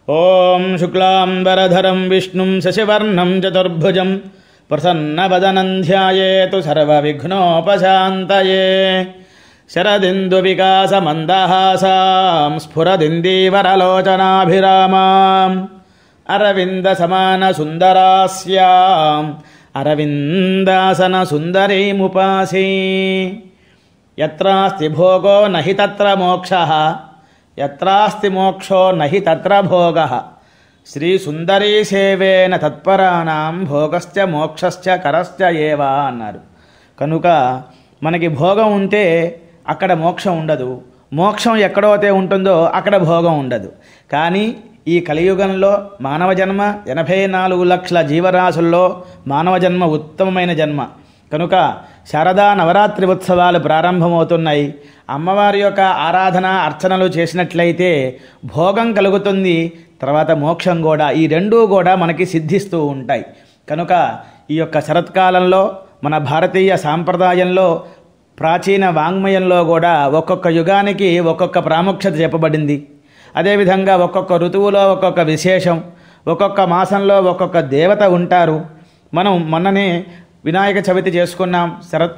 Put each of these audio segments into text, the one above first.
ఓం శుక్లాంబరధరం విష్ణుం శశివర్ణం చతుర్భుజం ప్రసన్నవదనం ధ్యాయేతు సర్వవిఘ్నోపశాంతయే శరదిందువికాసమందహాసాం స్ఫురదిందీవరలోచనాభిరామాం అరవిందసమానసుందరాస్యాం అరవిందాసనసుందరీముపాసీ యత్రాస్తి భోగో నహి తత్ర మోక్షః యత్రాస్తి మోక్షో నహి తత్ర భోగః శ్రీ సుందరీ సేవేన తత్పరాణం భోగశ్చ మోక్షశ్చ కరశ్చ ఏవా అన్నారు కనుక మనకి భోగం ఉంటే అక్కడ మోక్షం ఉండదు మోక్షం ఎక్కడైతే ఉంటుందో అక్కడ భోగం ఉండదు కానీ ఈ కలియుగంలో మానవ జన్మ ఎనభై నాలుగు లక్షల జీవరాశుల్లో మానవ జన్మ ఉత్తమమైన జన్మ కనుక శారదా నవరాత్రి ఉత్సవాలు ప్రారంభమవుతున్నాయి అమ్మవారి యొక్క ఆరాధన అర్చనలు చేసినట్లయితే భోగం కలుగుతుంది తర్వాత మోక్షం కూడా ఈ రెండూ కూడా మనకి సిద్ధిస్తూ ఉంటాయి కనుక ఈ యొక్క శరత్కాలంలో మన భారతీయ సాంప్రదాయంలో ప్రాచీన వాంగ్మయంలో కూడా ఒక్కొక్క యుగానికి ఒక్కొక్క ప్రాముఖ్యత చెప్పబడింది అదేవిధంగా ఒక్కొక్క ఋతువులో ఒక్కొక్క విశేషం ఒక్కొక్క మాసంలో ఒక్కొక్క దేవత ఉంటారు మనం మొన్ననే వినాయక చవితి చేసుకున్నాం శరత్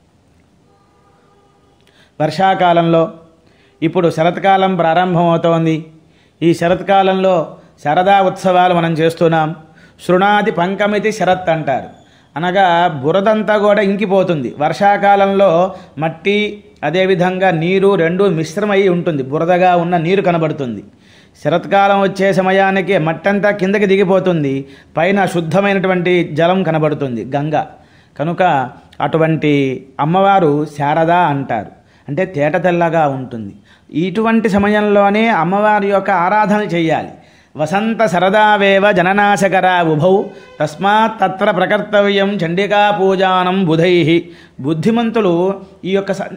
వర్షాకాలంలో ఇప్పుడు శరత్కాలం ప్రారంభమవుతోంది ఈ శరత్కాలంలో శరదా ఉత్సవాలు మనం చేస్తున్నాం శృణాది పంకమితి శరత్ అంటారు అనగా బురదంతా కూడా ఇంకిపోతుంది వర్షాకాలంలో మట్టి అదేవిధంగా నీరు రెండు మిశ్రమై ఉంటుంది బురదగా ఉన్న నీరు కనబడుతుంది శరత్కాలం వచ్చే సమయానికి మట్టంతా కిందకి దిగిపోతుంది పైన శుద్ధమైనటువంటి జలం కనబడుతుంది గంగ కనుక అటువంటి అమ్మవారు శారద అంటారు అంటే తేట తెల్లగా ఉంటుంది ఇటువంటి సమయంలోనే అమ్మవారి యొక్క ఆరాధన చేయాలి వసంత సరదావేవ జననాశకరా ఉభౌ తస్మాత్ తత్ర ప్రకర్తవ్యం చండికా పూజానం బుధై బుద్ధిమంతులు ఈ యొక్క స-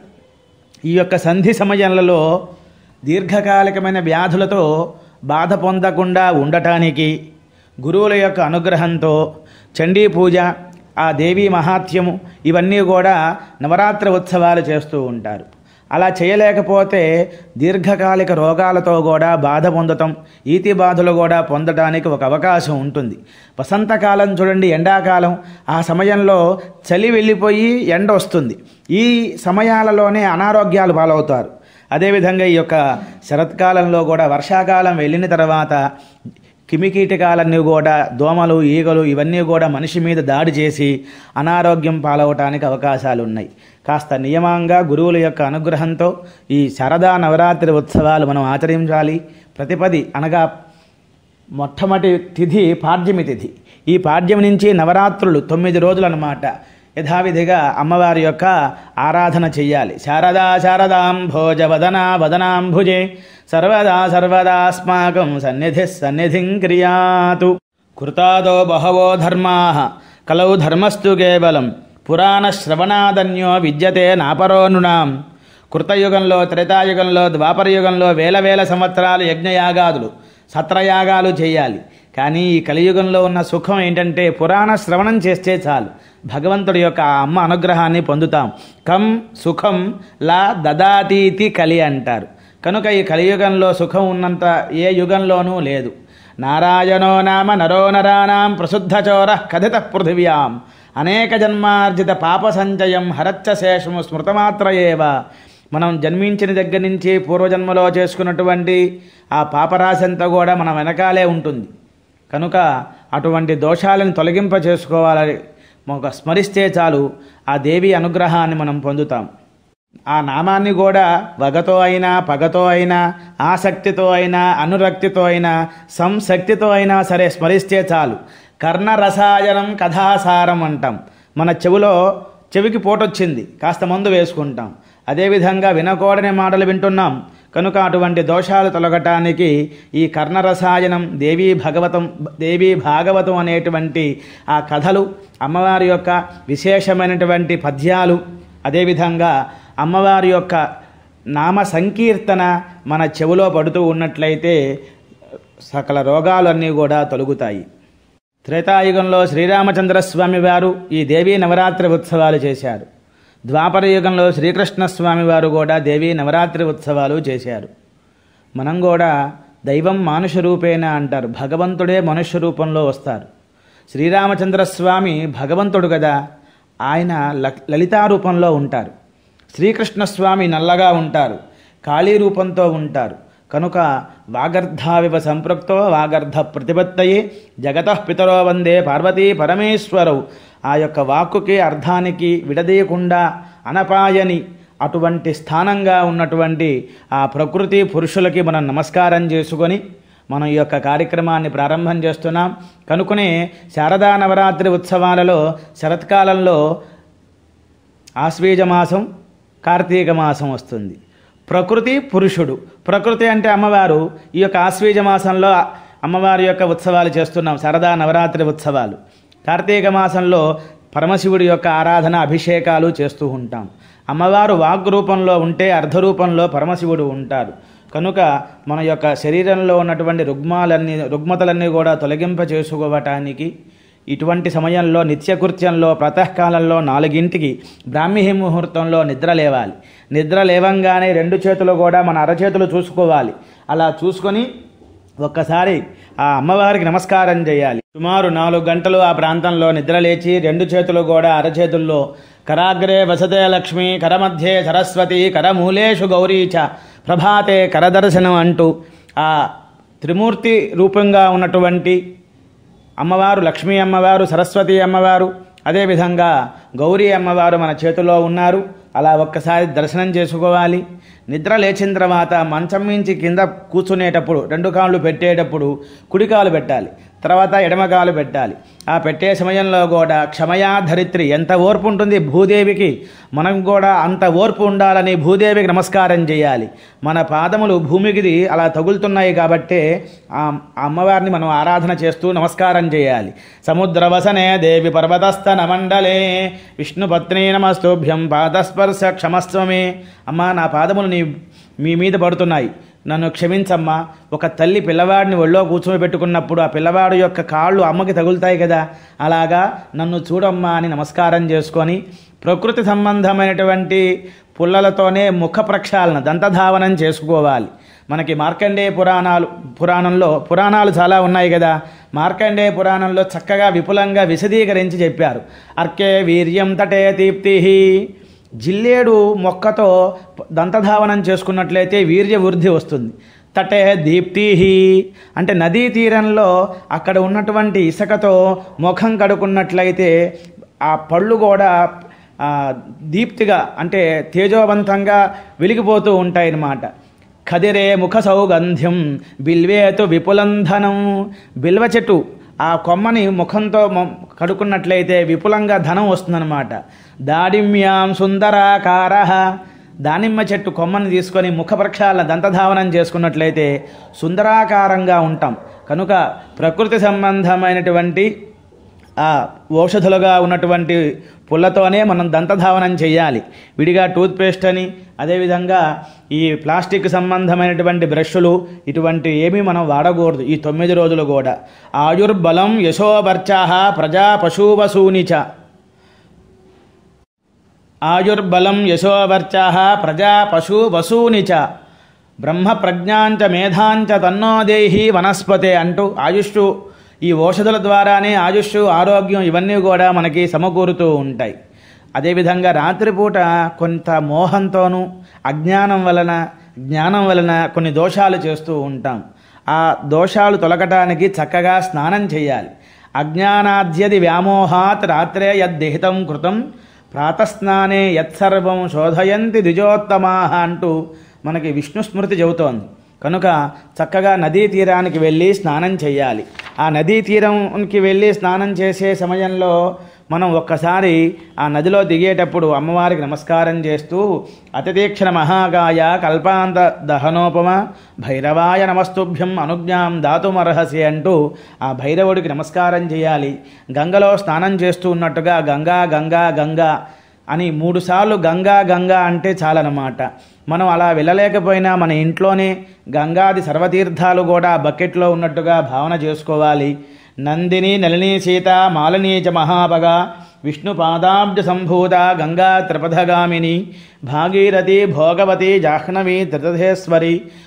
ఈ యొక్క సంధి సమయాలలో దీర్ఘకాలికమైన వ్యాధులతో బాధ పొందకుండా ఉండటానికి గురువుల యొక్క అనుగ్రహంతో చండీ పూజ ఆ దేవీ మహాత్యము ఇవన్నీ కూడా నవరాత్రి ఉత్సవాలు చేస్తూ ఉంటారు అలా చేయలేకపోతే దీర్ఘకాలిక రోగాలతో కూడా బాధ పొందటం ఈతి బాధలు కూడా పొందడానికి ఒక అవకాశం ఉంటుంది వసంతకాలం చూడండి ఎండాకాలం ఆ సమయంలో చలి వెళ్ళిపోయి ఎండ వస్తుంది ఈ సమయాలలోనే అనారోగ్యాలు పాలవుతారు అదేవిధంగా ఈ యొక్క శరత్కాలంలో కూడా వర్షాకాలం వెళ్ళిన తర్వాత కిమికీటకాలన్నీ కూడా దోమలు ఈగలు ఇవన్నీ కూడా మనిషి మీద దాడి చేసి అనారోగ్యం పాలవటానికి అవకాశాలు ఉన్నాయి కాస్త నియమంగా గురువుల యొక్క అనుగ్రహంతో ఈ శారదా నవరాత్రి ఉత్సవాలు మనం ఆచరించాలి ప్రతిపది అనగా మొట్టమొదటి తిథి పాడ్యమి తిథి ఈ పాడ్యమి నుంచి నవరాత్రులు తొమ్మిది రోజులు అన్నమాట యథావిధిగా అమ్మవారి యొక్క ఆరాధన చెయ్యాలి శారదా శారదాం భోజ వదనా వదనాంభుజే సర్వదా సర్వదాస్మాకం సన్నిధి సన్నిధిం క్రియాతు కృతాదో బహవో ధర్మా కలౌ ధర్మస్తు కేవలం పురాణ శ్రవణాదన్యో విద్యతే నాపరోనునాం కృతయుగంలో త్రేతాయుగంలో ద్వాపరయుగంలో వేల వేల సంవత్సరాలు యజ్ఞయాగాదులు సత్రయాగాలు చేయాలి కానీ ఈ కలియుగంలో ఉన్న సుఖం ఏంటంటే పురాణ శ్రవణం చేస్తే చాలు భగవంతుడి యొక్క ఆ అమ్మ అనుగ్రహాన్ని పొందుతాం కం సుఖం లా దదాతీతి కలి అంటారు కనుక ఈ కలియుగంలో సుఖం ఉన్నంత ఏ యుగంలోనూ లేదు నారాయణో నామ నరో నరాణాం ప్రశుద్ధచోర కథిత పృథివ్యాం అనేక జన్మార్జిత పాప సంచయం హరచ్చ శేషము స్మృతమాత్రయేవ మనం జన్మించిన దగ్గర నుంచి పూర్వజన్మలో చేసుకున్నటువంటి ఆ పాపరాశి అంతా కూడా మన వెనకాలే ఉంటుంది కనుక అటువంటి దోషాలను తొలగింప చేసుకోవాలని ఒక స్మరిస్తే చాలు ఆ దేవి అనుగ్రహాన్ని మనం పొందుతాం ఆ నామాన్ని కూడా వగతో అయినా పగతో అయినా ఆసక్తితో అయినా అనురక్తితో అయినా సంశక్తితో అయినా సరే స్మరిస్తే చాలు కర్ణ రసాయనం కథాసారం అంటాం మన చెవిలో చెవికి పోటొచ్చింది కాస్త మందు వేసుకుంటాం అదేవిధంగా వినకూడని మాటలు వింటున్నాం కనుక అటువంటి దోషాలు తొలగటానికి ఈ కర్ణరసాయనం దేవీ భగవతం దేవీ భాగవతం అనేటువంటి ఆ కథలు అమ్మవారి యొక్క విశేషమైనటువంటి పద్యాలు అదేవిధంగా అమ్మవారి యొక్క నామ సంకీర్తన మన చెవిలో పడుతూ ఉన్నట్లయితే సకల రోగాలన్నీ కూడా తొలగుతాయి త్రేతాయుగంలో శ్రీరామచంద్రస్వామి వారు ఈ దేవీ నవరాత్రి ఉత్సవాలు చేశారు ద్వాపర యుగంలో శ్రీకృష్ణస్వామి వారు కూడా దేవీ నవరాత్రి ఉత్సవాలు చేశారు మనం కూడా దైవం మానుష రూపేణ అంటారు భగవంతుడే మనుష్య రూపంలో వస్తారు శ్రీరామచంద్రస్వామి భగవంతుడు కదా ఆయన ల- లలితా రూపంలో ఉంటారు శ్రీకృష్ణస్వామి నల్లగా ఉంటారు కాళీ రూపంతో ఉంటారు కనుక వాగర్ధావివ సంపృక్తో వాగర్ధ ప్రతిపత్తయే జగత పితరో వందే పార్వతీ పరమేశ్వరవు ఆ యొక్క వాక్కుకి అర్థానికి విడదీయకుండా అనపాయని అటువంటి స్థానంగా ఉన్నటువంటి ఆ ప్రకృతి పురుషులకి మనం నమస్కారం చేసుకొని మనం ఈ యొక్క కార్యక్రమాన్ని ప్రారంభం చేస్తున్నాం కనుకనే శారదా నవరాత్రి ఉత్సవాలలో శరత్కాలంలో ఆశ్వీజ మాసం కార్తీక మాసం వస్తుంది ప్రకృతి పురుషుడు ప్రకృతి అంటే అమ్మవారు ఈ యొక్క ఆశ్వీజ మాసంలో అమ్మవారి యొక్క ఉత్సవాలు చేస్తున్నాం శారదా నవరాత్రి ఉత్సవాలు కార్తీక మాసంలో పరమశివుడి యొక్క ఆరాధన అభిషేకాలు చేస్తూ ఉంటాం అమ్మవారు వాగ్ రూపంలో ఉంటే అర్ధ రూపంలో పరమశివుడు ఉంటారు కనుక మన యొక్క శరీరంలో ఉన్నటువంటి రుగ్మాలన్నీ రుగ్మతలన్నీ కూడా తొలగింప చేసుకోవటానికి ఇటువంటి సమయంలో నిత్యకృత్యంలో ప్రాతకాలంలో నాలుగింటికి బ్రాహ్మీ ముహూర్తంలో నిద్ర లేవాలి నిద్ర లేవంగానే రెండు చేతులు కూడా మన అరచేతులు చూసుకోవాలి అలా చూసుకొని ఒక్కసారి ఆ అమ్మవారికి నమస్కారం చేయాలి సుమారు నాలుగు గంటలు ఆ ప్రాంతంలో నిద్ర లేచి రెండు చేతులు కూడా అరచేతుల్లో కరాగ్రే వసతే లక్ష్మి కరమధ్యే సరస్వతి కరమూలేషు గౌరీ చ ప్రభాతే కరదర్శనం అంటూ ఆ త్రిమూర్తి రూపంగా ఉన్నటువంటి అమ్మవారు లక్ష్మీ అమ్మవారు సరస్వతి అమ్మవారు అదేవిధంగా గౌరీ అమ్మవారు మన చేతిలో ఉన్నారు అలా ఒక్కసారి దర్శనం చేసుకోవాలి నిద్ర లేచిన తర్వాత మంచం మించి కింద కూర్చునేటప్పుడు రెండు కాళ్ళు పెట్టేటప్పుడు కుడి కాలు పెట్టాలి తర్వాత ఎడమ కాలు పెట్టాలి ఆ పెట్టే సమయంలో కూడా క్షమయా ధరిత్రి ఎంత ఓర్పు ఉంటుంది భూదేవికి మనం కూడా అంత ఓర్పు ఉండాలని భూదేవికి నమస్కారం చేయాలి మన పాదములు భూమికి అలా తగులుతున్నాయి కాబట్టే ఆ అమ్మవారిని మనం ఆరాధన చేస్తూ నమస్కారం చేయాలి సముద్రవసనే దేవి పర్వతస్థన మండలే విష్ణుపత్ని నమస్తోభ్యం పాదస్పర్శ క్షమస్వమే అమ్మా నా పాదములు నీ మీ మీద పడుతున్నాయి నన్ను క్షమించమ్మా ఒక తల్లి పిల్లవాడిని ఒళ్ళో కూర్చొని పెట్టుకున్నప్పుడు ఆ పిల్లవాడు యొక్క కాళ్ళు అమ్మకి తగులుతాయి కదా అలాగా నన్ను చూడమ్మా అని నమస్కారం చేసుకొని ప్రకృతి సంబంధమైనటువంటి పుల్లలతోనే ముఖ ప్రక్షాళన దంతధావనం చేసుకోవాలి మనకి మార్కండేయ పురాణాలు పురాణంలో పురాణాలు చాలా ఉన్నాయి కదా మార్కండేయ పురాణంలో చక్కగా విపులంగా విశదీకరించి చెప్పారు అర్కే వీర్యం తటే దీప్తి జిల్లేడు మొక్కతో దంతధావనం చేసుకున్నట్లయితే వీర్య వృద్ధి వస్తుంది తటే దీప్తి అంటే నదీ తీరంలో అక్కడ ఉన్నటువంటి ఇసుకతో ముఖం కడుకున్నట్లయితే ఆ పళ్ళు కూడా ఆ, దీప్తిగా అంటే తేజోవంతంగా వెలిగిపోతూ ఉంటాయి అన్నమాట కదిరే ముఖ సౌగంధ్యం బిల్వేతు విపులంధనం బిల్వ చెట్టు ఆ కొమ్మని ముఖంతో మొ- కడుక్కున్నట్లయితే విపులంగా ధనం వస్తుందన్నమాట దాడిమ్యాం సుందరాకార దానిమ్మ చెట్టు కొమ్మని తీసుకొని ముఖ ప్రక్షాళన దంతధావనం చేసుకున్నట్లయితే సుందరాకారంగా ఉంటాం కనుక ప్రకృతి సంబంధమైనటువంటి ఆ ఔషధులుగా ఉన్నటువంటి పుల్లతోనే మనం దంతధావనం చేయాలి విడిగా టూత్పేస్ట్ అని అదేవిధంగా ఈ ప్లాస్టిక్ సంబంధమైనటువంటి బ్రష్లు ఇటువంటి ఏమీ మనం వాడకూడదు ఈ తొమ్మిది రోజులు కూడా ఆయుర్బలం యశోవర్చాహ ప్రజా పశువసూనిచ ఆయుర్బలం యశోవర్చాహ ప్రజా పశు వసూని చ బ్రహ్మ ప్రజ్ఞాంచ మేధాంచ తన్నో దేహి వనస్పతే అంటూ ఆయుష్ ఈ ఔషధుల ద్వారానే ఆయుష్ ఆరోగ్యం ఇవన్నీ కూడా మనకి సమకూరుతూ ఉంటాయి అదేవిధంగా రాత్రిపూట కొంత మోహంతోనూ అజ్ఞానం వలన జ్ఞానం వలన కొన్ని దోషాలు చేస్తూ ఉంటాం ఆ దోషాలు తొలగటానికి చక్కగా స్నానం చేయాలి అజ్ఞానాద్యది వ్యామోహాత్ రాత్రే యద్దిహితం కృతం ప్రాతస్నానే యత్సర్వం శోధయంతి ద్విజోత్తమాహ అంటూ మనకి విష్ణు స్మృతి చెబుతోంది కనుక చక్కగా నదీ తీరానికి వెళ్ళి స్నానం చేయాలి ఆ నదీ తీరంకి వెళ్ళి స్నానం చేసే సమయంలో మనం ఒక్కసారి ఆ నదిలో దిగేటప్పుడు అమ్మవారికి నమస్కారం చేస్తూ అతితీక్షణ మహాగాయ కల్పాంత దహనోపమ భైరవాయ నమస్తుభ్యం అనుజ్ఞాం దాతుమర్హసి అంటూ ఆ భైరవుడికి నమస్కారం చేయాలి గంగలో స్నానం చేస్తూ ఉన్నట్టుగా గంగా గంగా గంగా అని మూడుసార్లు గంగా గంగా అంటే చాలన్నమాట మనం అలా వెళ్ళలేకపోయినా మన ఇంట్లోనే గంగాది సర్వతీర్థాలు కూడా ఆ బకెట్లో ఉన్నట్టుగా భావన చేసుకోవాలి నందిని నళిని సీత మాలిని చ మహాభగ విష్ణు పాదాబ్జ సంభూత గంగా త్రిపథగామిని భాగీరథి భోగవతి జాహ్నవి త్రితధేశ్వరి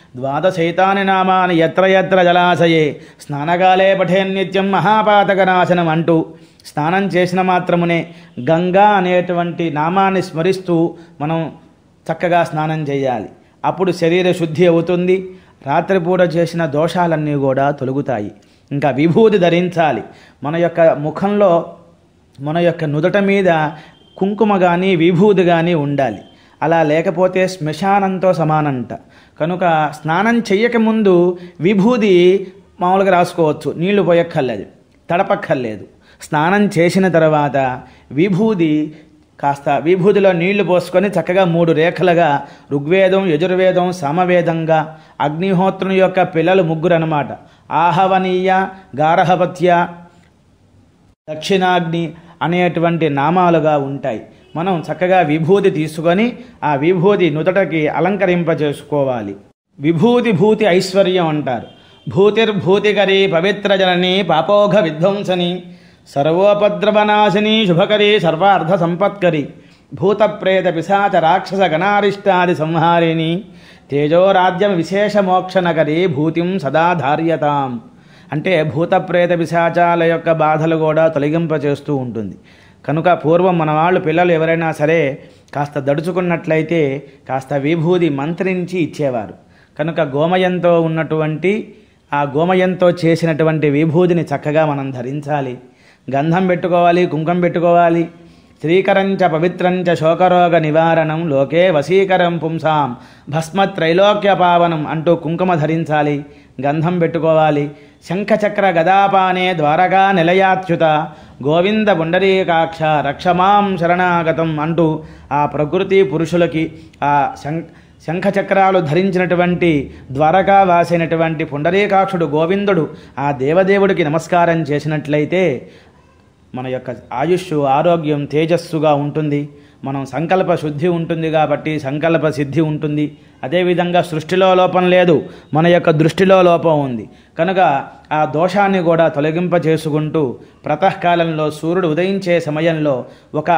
ద్వాదశైతాని నామాని ఎత్ర ఎత్ర జలాశయే స్నానకాలే పఠేన్నిత్యం మహాపాతకనాశనం అంటూ స్నానం చేసిన మాత్రమునే గంగా అనేటువంటి నామాన్ని స్మరిస్తూ మనం చక్కగా స్నానం చేయాలి అప్పుడు శరీర శుద్ధి అవుతుంది రాత్రిపూట చేసిన దోషాలన్నీ కూడా తొలగుతాయి ఇంకా విభూతి ధరించాలి మన యొక్క ముఖంలో మన యొక్క నుదట మీద కుంకుమ కానీ విభూతి కానీ ఉండాలి అలా లేకపోతే శ్మశానంతో సమానంట కనుక స్నానం చెయ్యకముందు విభూది మామూలుగా రాసుకోవచ్చు నీళ్లు పోయక్కర్లేదు తడపక్కర్లేదు స్నానం చేసిన తర్వాత విభూది కాస్త విభూతిలో నీళ్లు పోసుకొని చక్కగా మూడు రేఖలుగా ఋగ్వేదం యజుర్వేదం సమవేదంగా అగ్నిహోత్రుని యొక్క పిల్లలు ముగ్గురు అనమాట ఆహవనీయ గారహపత్య దక్షిణాగ్ని అనేటువంటి నామాలుగా ఉంటాయి మనం చక్కగా విభూతి తీసుకొని ఆ విభూతి నుదటకి అలంకరింపజేసుకోవాలి విభూతి భూతి ఐశ్వర్యం అంటారు భూతిర్భూతికరి పవిత్ర జనని పాపోఘ విధ్వంసని సర్వోపద్రవనాశిని శుభకరి సర్వార్థ సంపత్కరి భూత ప్రేత పిశాచ రాక్షస గణారిష్టాది సంహారిణి తేజోరాజ్యం విశేష మోక్షనకరి భూతిం సదా ధార్యతాం అంటే భూత ప్రేత పిశాచాల యొక్క బాధలు కూడా తొలగింపచేస్తూ ఉంటుంది కనుక పూర్వం మన వాళ్ళు పిల్లలు ఎవరైనా సరే కాస్త దడుచుకున్నట్లయితే కాస్త విభూది మంత్రించి ఇచ్చేవారు కనుక గోమయంతో ఉన్నటువంటి ఆ గోమయంతో చేసినటువంటి విభూదిని చక్కగా మనం ధరించాలి గంధం పెట్టుకోవాలి కుంకం పెట్టుకోవాలి శ్రీకరంచ పవిత్రంచ శోకరోగ నివారణం లోకే వశీకరం పుంసాం భస్మ త్రైలోక్య పావనం అంటూ కుంకుమ ధరించాలి గంధం పెట్టుకోవాలి శంఖచక్ర గదాపానే ద్వారకా నిలయాచ్యుత గోవింద పుండరీకాక్ష రక్షమాం శరణాగతం అంటూ ఆ ప్రకృతి పురుషులకి ఆ శం శంఖచక్రాలు ధరించినటువంటి ద్వారకా వాసైనటువంటి పుండరీకాక్షుడు గోవిందుడు ఆ దేవదేవుడికి నమస్కారం చేసినట్లయితే మన యొక్క ఆయుష్ ఆరోగ్యం తేజస్సుగా ఉంటుంది మనం సంకల్ప శుద్ధి ఉంటుంది కాబట్టి సంకల్ప సిద్ధి ఉంటుంది అదేవిధంగా సృష్టిలో లోపం లేదు మన యొక్క దృష్టిలో లోపం ఉంది కనుక ఆ దోషాన్ని కూడా తొలగింప చేసుకుంటూ ప్రాతకాలంలో సూర్యుడు ఉదయించే సమయంలో ఒక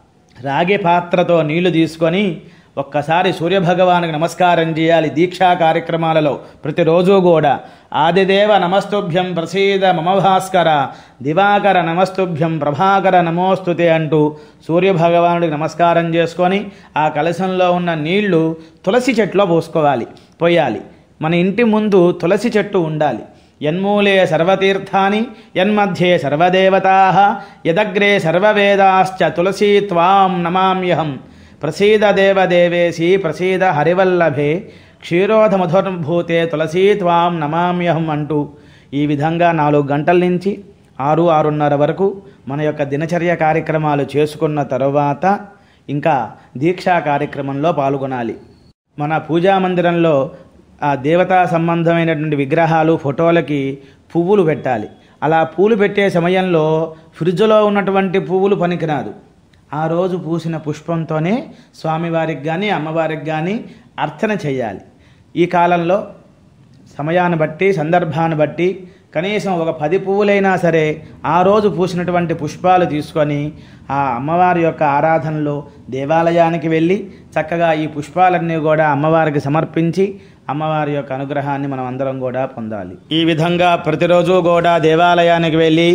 రాగి పాత్రతో నీళ్లు తీసుకొని ఒక్కసారి సూర్యభగవానికి నమస్కారం చేయాలి దీక్షా కార్యక్రమాలలో ప్రతిరోజు కూడా ఆదిదేవ నమస్తుభ్యం ప్రసీద మమ భాస్కర దివాకర నమస్తుభ్యం ప్రభాకర నమోస్తుతే అంటూ సూర్యభగవానుడికి నమస్కారం చేసుకొని ఆ కలశంలో ఉన్న నీళ్లు తులసి చెట్టులో పోసుకోవాలి పోయాలి మన ఇంటి ముందు తులసి చెట్టు ఉండాలి యన్మూలే సర్వతీర్థాని యన్మధ్యే సర్వదేవతా యదగ్రే సర్వవేదాశ్చ తులసీ త్వాం నమామ్యహం ప్రసీద దేవదేవేసి ప్రసీద హరివల్లభే క్షీరోధ మధుర్భూతే తులసీ త్వాం నమామ్యహం అంటూ ఈ విధంగా నాలుగు గంటల నుంచి ఆరు ఆరున్నర వరకు మన యొక్క దినచర్య కార్యక్రమాలు చేసుకున్న తరువాత ఇంకా దీక్షా కార్యక్రమంలో పాల్గొనాలి మన పూజా మందిరంలో ఆ దేవతా సంబంధమైనటువంటి విగ్రహాలు ఫోటోలకి పువ్వులు పెట్టాలి అలా పూలు పెట్టే సమయంలో ఫ్రిడ్జ్లో ఉన్నటువంటి పువ్వులు పనికిరాదు ఆ రోజు పూసిన పుష్పంతోనే స్వామివారికి కానీ అమ్మవారికి కానీ అర్చన చేయాలి ఈ కాలంలో సమయాన్ని బట్టి సందర్భాన్ని బట్టి కనీసం ఒక పది పువ్వులైనా సరే ఆ రోజు పూసినటువంటి పుష్పాలు తీసుకొని ఆ అమ్మవారి యొక్క ఆరాధనలో దేవాలయానికి వెళ్ళి చక్కగా ఈ పుష్పాలన్నీ కూడా అమ్మవారికి సమర్పించి అమ్మవారి యొక్క అనుగ్రహాన్ని మనం అందరం కూడా పొందాలి ఈ విధంగా ప్రతిరోజు కూడా దేవాలయానికి వెళ్ళి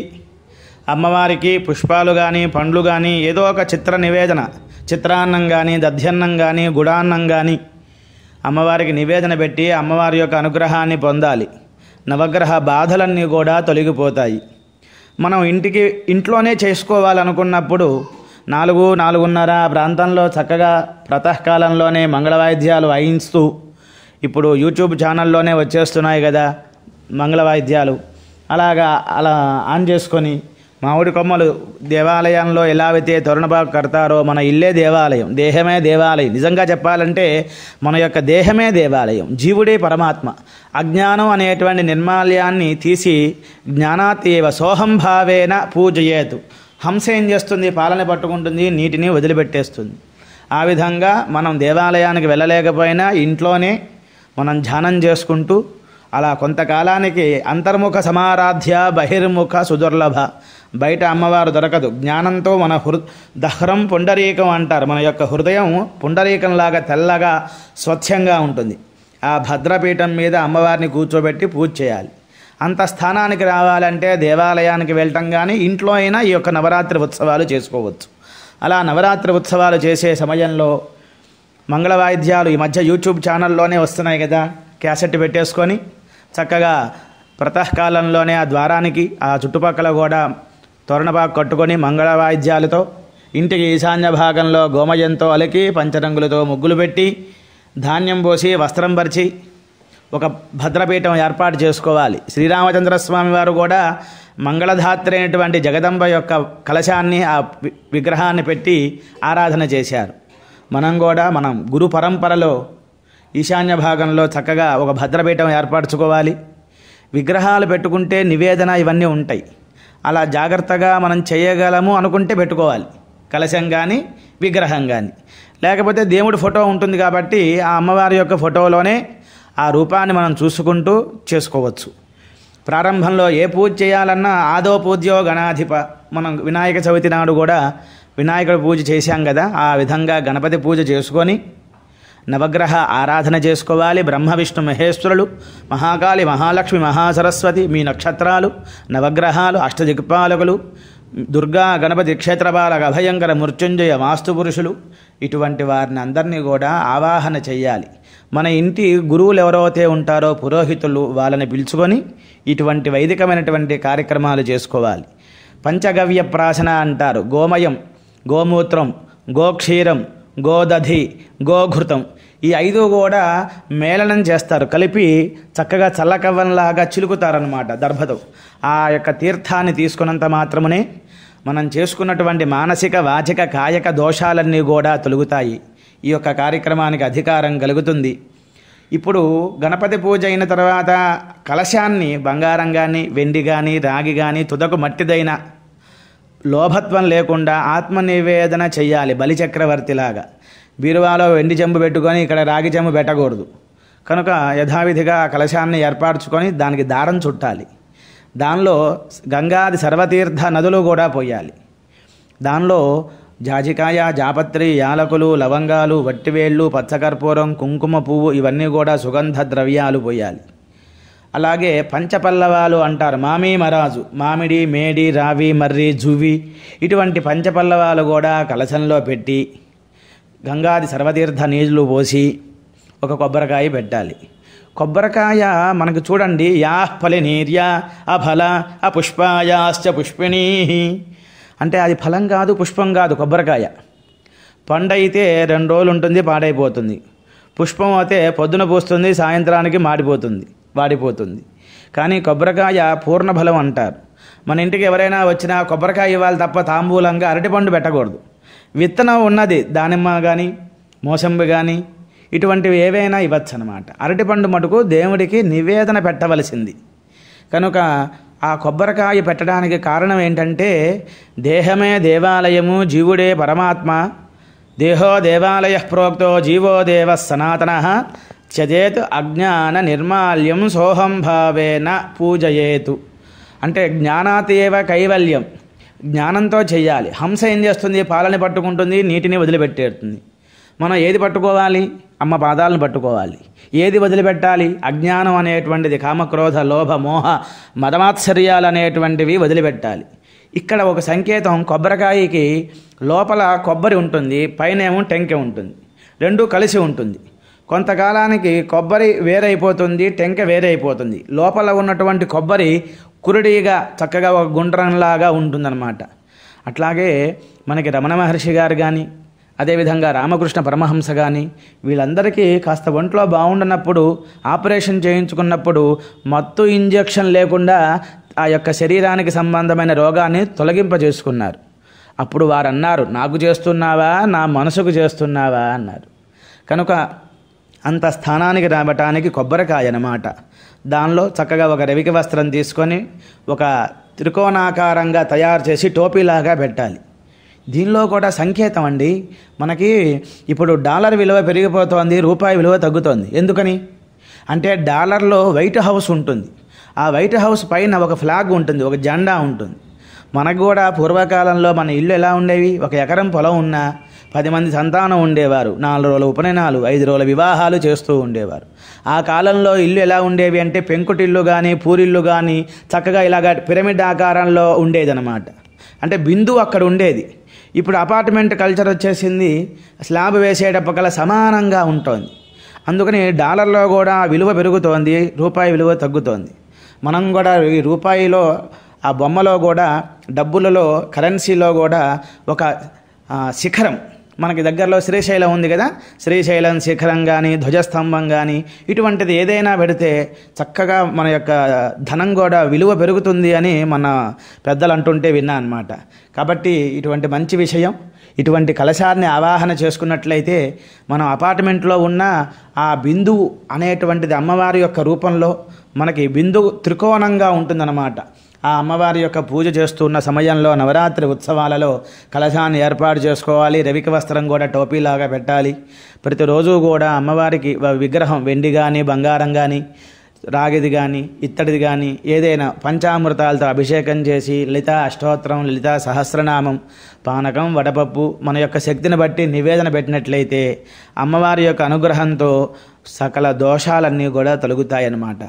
అమ్మవారికి పుష్పాలు కానీ పండ్లు కానీ ఏదో ఒక చిత్ర నివేదన చిత్రాన్నం కానీ దధ్యన్నం కానీ గుడాన్నం కానీ అమ్మవారికి నివేదన పెట్టి అమ్మవారి యొక్క అనుగ్రహాన్ని పొందాలి నవగ్రహ బాధలన్నీ కూడా తొలగిపోతాయి మనం ఇంటికి ఇంట్లోనే చేసుకోవాలనుకున్నప్పుడు నాలుగు నాలుగున్నర ఆ ప్రాంతంలో చక్కగా ప్రాతకాలంలోనే మంగళ వాయిద్యాలు వాయిస్తూ ఇప్పుడు యూట్యూబ్ ఛానల్లోనే వచ్చేస్తున్నాయి కదా మంగళ వాయిద్యాలు అలాగా అలా ఆన్ చేసుకొని మామిడి కొమ్మలు దేవాలయంలో ఎలా అయితే తొరణబాగు కడతారో మన ఇల్లే దేవాలయం దేహమే దేవాలయం నిజంగా చెప్పాలంటే మన యొక్క దేహమే దేవాలయం జీవుడే పరమాత్మ అజ్ఞానం అనేటువంటి నిర్మాల్యాన్ని తీసి జ్ఞానాతీవ సోహంభావేన పూజయేతు హంస ఏం చేస్తుంది పాలన పట్టుకుంటుంది నీటిని వదిలిపెట్టేస్తుంది ఆ విధంగా మనం దేవాలయానికి వెళ్ళలేకపోయినా ఇంట్లోనే మనం ధ్యానం చేసుకుంటూ అలా కొంతకాలానికి అంతర్ముఖ సమారాధ్య బహిర్ముఖ సుదుర్లభ బయట అమ్మవారు దొరకదు జ్ఞానంతో మన హృ దహ్రం పుండరీకం అంటారు మన యొక్క హృదయం పుండరీకంలాగా తెల్లగా స్వచ్ఛంగా ఉంటుంది ఆ భద్రపీఠం మీద అమ్మవారిని కూర్చోబెట్టి పూజ చేయాలి అంత స్థానానికి రావాలంటే దేవాలయానికి వెళ్ళటం కానీ ఇంట్లో అయినా ఈ యొక్క నవరాత్రి ఉత్సవాలు చేసుకోవచ్చు అలా నవరాత్రి ఉత్సవాలు చేసే సమయంలో మంగళ వాయిద్యాలు ఈ మధ్య యూట్యూబ్ ఛానల్లోనే వస్తున్నాయి కదా క్యాసెట్ పెట్టేసుకొని చక్కగా ప్రాతకాలంలోనే ఆ ద్వారానికి ఆ చుట్టుపక్కల కూడా తోరణపాకు కట్టుకొని మంగళ వాయిద్యాలతో ఇంటికి ఈశాన్య భాగంలో గోమయంతో అలికి పంచరంగులతో ముగ్గులు పెట్టి ధాన్యం పోసి వస్త్రం పరిచి ఒక భద్రపీఠం ఏర్పాటు చేసుకోవాలి శ్రీరామచంద్ర స్వామి వారు కూడా మంగళధాత్రి అయినటువంటి జగదంబ యొక్క కలశాన్ని ఆ వి- విగ్రహాన్ని పెట్టి ఆరాధన చేశారు మనం కూడా మనం గురు పరంపరలో ఈశాన్య భాగంలో చక్కగా ఒక భద్రపీఠం ఏర్పరచుకోవాలి విగ్రహాలు పెట్టుకుంటే నివేదన ఇవన్నీ ఉంటాయి అలా జాగ్రత్తగా మనం చేయగలము అనుకుంటే పెట్టుకోవాలి కలశం కానీ విగ్రహం కానీ లేకపోతే దేవుడి ఫోటో ఉంటుంది కాబట్టి ఆ అమ్మవారి యొక్క ఫోటోలోనే ఆ రూపాన్ని మనం చూసుకుంటూ చేసుకోవచ్చు ప్రారంభంలో ఏ పూజ చేయాలన్నా ఆదో పూజ్యో గణాధిప మనం వినాయక చవితి నాడు కూడా వినాయకుడి పూజ చేశాం కదా ఆ విధంగా గణపతి పూజ చేసుకొని నవగ్రహ ఆరాధన చేసుకోవాలి బ్రహ్మ విష్ణు మహేశ్వరులు మహాకాళి మహాలక్ష్మి మహాసరస్వతి మీ నక్షత్రాలు నవగ్రహాలు అష్టదిక్పాలకులు దుర్గా గణపతి క్షేత్రపాలక అభయంకర మృత్యుంజయ వాస్తు పురుషులు ఇటువంటి వారిని అందరినీ కూడా ఆవాహన చెయ్యాలి మన ఇంటి గురువులు ఎవరైతే ఉంటారో పురోహితులు వాళ్ళని పిలుచుకొని ఇటువంటి వైదికమైనటువంటి కార్యక్రమాలు చేసుకోవాలి పంచగవ్య ప్రాశన అంటారు గోమయం గోమూత్రం గోక్షీరం గోదధి గోఘృతం ఈ ఐదు కూడా మేళనం చేస్తారు కలిపి చక్కగా చల్లకవ్వంలాగా చిలుకుతారనమాట దర్భతో ఆ యొక్క తీర్థాన్ని తీసుకున్నంత మాత్రమునే మనం చేసుకున్నటువంటి మానసిక వాచిక కాయక దోషాలన్నీ కూడా తొలుగుతాయి ఈ యొక్క కార్యక్రమానికి అధికారం కలుగుతుంది ఇప్పుడు గణపతి పూజ అయిన తర్వాత కలశాన్ని బంగారం కానీ వెండి కానీ రాగి కానీ తుదకు మట్టిదైన లోభత్వం లేకుండా ఆత్మ నివేదన చెయ్యాలి బలిచక్రవర్తిలాగా బీరువాలో వెండి చెంబు పెట్టుకొని ఇక్కడ రాగి చెంబు పెట్టకూడదు కనుక యథావిధిగా ఆ కలశాన్ని ఏర్పరచుకొని దానికి దారం చుట్టాలి దానిలో గంగాది సర్వతీర్థ నదులు కూడా పోయాలి దానిలో జాజికాయ జాపత్రి యాలకులు లవంగాలు వట్టివేళ్ళు పచ్చకర్పూరం కుంకుమ పువ్వు ఇవన్నీ కూడా సుగంధ ద్రవ్యాలు పోయాలి అలాగే పంచపల్లవాలు అంటారు మామి మరాజు మామిడి మేడి రావి మర్రి జువి ఇటువంటి పంచపల్లవాలు కూడా కలశంలో పెట్టి గంగాది సర్వతీర్థ నీళ్లు పోసి ఒక కొబ్బరికాయ పెట్టాలి కొబ్బరికాయ మనకు చూడండి యా ఫలి నీర్య అఫల అపుష్పాయాశ్చ పుష్పిణీ అంటే అది ఫలం కాదు పుష్పం కాదు కొబ్బరికాయ పండు అయితే రెండు రోజులు ఉంటుంది పాడైపోతుంది పుష్పం అయితే పొద్దున పూస్తుంది సాయంత్రానికి మాడిపోతుంది వాడిపోతుంది కానీ కొబ్బరికాయ పూర్ణ ఫలం అంటారు మన ఇంటికి ఎవరైనా వచ్చినా కొబ్బరికాయ ఇవ్వాలి తప్ప తాంబూలంగా అరటిపండు పెట్టకూడదు విత్తనం ఉన్నది దానిమ్మ కానీ మోసంబి కానీ ఇటువంటివి ఏవైనా ఇవ్వచ్చు అనమాట అరటిపండు మటుకు దేవుడికి నివేదన పెట్టవలసింది కనుక ఆ కొబ్బరికాయ పెట్టడానికి కారణం ఏంటంటే దేహమే దేవాలయము జీవుడే పరమాత్మ దేహో దేవాలయ ప్రోక్తో జీవో దేవ సనాతన త్యజేత్ అజ్ఞాన నిర్మాల్యం సోహం భావేన పూజయేతు అంటే జ్ఞానాతేవ కైవల్యం జ్ఞానంతో చెయ్యాలి హంస ఏం చేస్తుంది పాలని పట్టుకుంటుంది నీటిని వదిలిపెట్టేస్తుంది మనం ఏది పట్టుకోవాలి అమ్మ పాదాలను పట్టుకోవాలి ఏది వదిలిపెట్టాలి అజ్ఞానం అనేటువంటిది కామక్రోధ లోభ మోహ మదమాత్సర్యాలు అనేటువంటివి వదిలిపెట్టాలి ఇక్కడ ఒక సంకేతం కొబ్బరికాయకి లోపల కొబ్బరి ఉంటుంది పైన ఏమో టెంకె ఉంటుంది రెండు కలిసి ఉంటుంది కొంతకాలానికి కొబ్బరి వేరైపోతుంది టెంక వేరైపోతుంది లోపల ఉన్నటువంటి కొబ్బరి కురుడిగా చక్కగా ఒక గుండ్రంలాగా ఉంటుందన్నమాట అట్లాగే మనకి రమణ మహర్షి గారు కానీ అదేవిధంగా రామకృష్ణ పరమహంస కానీ వీళ్ళందరికీ కాస్త ఒంట్లో బాగుండనప్పుడు ఆపరేషన్ చేయించుకున్నప్పుడు మత్తు ఇంజెక్షన్ లేకుండా ఆ యొక్క శరీరానికి సంబంధమైన రోగాన్ని తొలగింపజేసుకున్నారు అప్పుడు వారు అన్నారు నాకు చేస్తున్నావా నా మనసుకు చేస్తున్నావా అన్నారు కనుక అంత స్థానానికి రావటానికి కొబ్బరికాయ అన్నమాట దానిలో చక్కగా ఒక రవికి వస్త్రం తీసుకొని ఒక త్రికోణాకారంగా తయారు చేసి టోపీలాగా పెట్టాలి దీనిలో కూడా సంకేతం అండి మనకి ఇప్పుడు డాలర్ విలువ పెరిగిపోతోంది రూపాయి విలువ తగ్గుతోంది ఎందుకని అంటే డాలర్లో వైట్ హౌస్ ఉంటుంది ఆ వైట్ హౌస్ పైన ఒక ఫ్లాగ్ ఉంటుంది ఒక జెండా ఉంటుంది మనకు కూడా పూర్వకాలంలో మన ఇల్లు ఎలా ఉండేవి ఒక ఎకరం పొలం ఉన్నా పది మంది సంతానం ఉండేవారు నాలుగు రోజుల ఉపనయనాలు ఐదు రోజుల వివాహాలు చేస్తూ ఉండేవారు ఆ కాలంలో ఇల్లు ఎలా ఉండేవి అంటే పెంకుటిల్లు కానీ పూరిల్లు కానీ చక్కగా ఇలాగ పిరమిడ్ ఆకారంలో ఉండేదన్నమాట అంటే బిందువు అక్కడ ఉండేది ఇప్పుడు అపార్ట్మెంట్ కల్చర్ వచ్చేసింది స్లాబ్ వేసేటప్పకల్లా సమానంగా ఉంటుంది అందుకని డాలర్లో కూడా విలువ పెరుగుతోంది రూపాయి విలువ తగ్గుతోంది మనం కూడా ఈ రూపాయిలో ఆ బొమ్మలో కూడా డబ్బులలో కరెన్సీలో కూడా ఒక ఆ, శిఖరం మనకి దగ్గరలో శ్రీశైలం ఉంది కదా శ్రీశైలం శిఖరం కానీ ధ్వజస్తంభం కానీ ఇటువంటిది ఏదైనా పెడితే చక్కగా మన యొక్క ధనం కూడా విలువ పెరుగుతుంది అని మన పెద్దలు అంటుంటే విన్నా అనమాట కాబట్టి ఇటువంటి మంచి విషయం ఇటువంటి కలశాన్ని ఆవాహన చేసుకున్నట్లయితే మనం అపార్ట్మెంట్లో ఉన్న ఆ బిందువు అనేటువంటిది అమ్మవారి యొక్క రూపంలో మనకి బిందువు త్రికోణంగా ఉంటుందన్నమాట ఆ అమ్మవారి యొక్క పూజ చేస్తున్న సమయంలో నవరాత్రి ఉత్సవాలలో కలశాన్ని ఏర్పాటు చేసుకోవాలి రవిక వస్త్రం కూడా టోపీలాగా పెట్టాలి ప్రతిరోజు కూడా అమ్మవారికి వ- విగ్రహం వెండి కానీ బంగారం కానీ రాగిది కానీ ఇత్తడిది కానీ ఏదైనా పంచామృతాలతో అభిషేకం చేసి లలిత అష్టోత్తరం లలిత సహస్రనామం పానకం వడపప్పు మన యొక్క శక్తిని బట్టి నివేదన పెట్టినట్లయితే అమ్మవారి యొక్క అనుగ్రహంతో సకల దోషాలన్నీ కూడా తొలగుతాయన్నమాట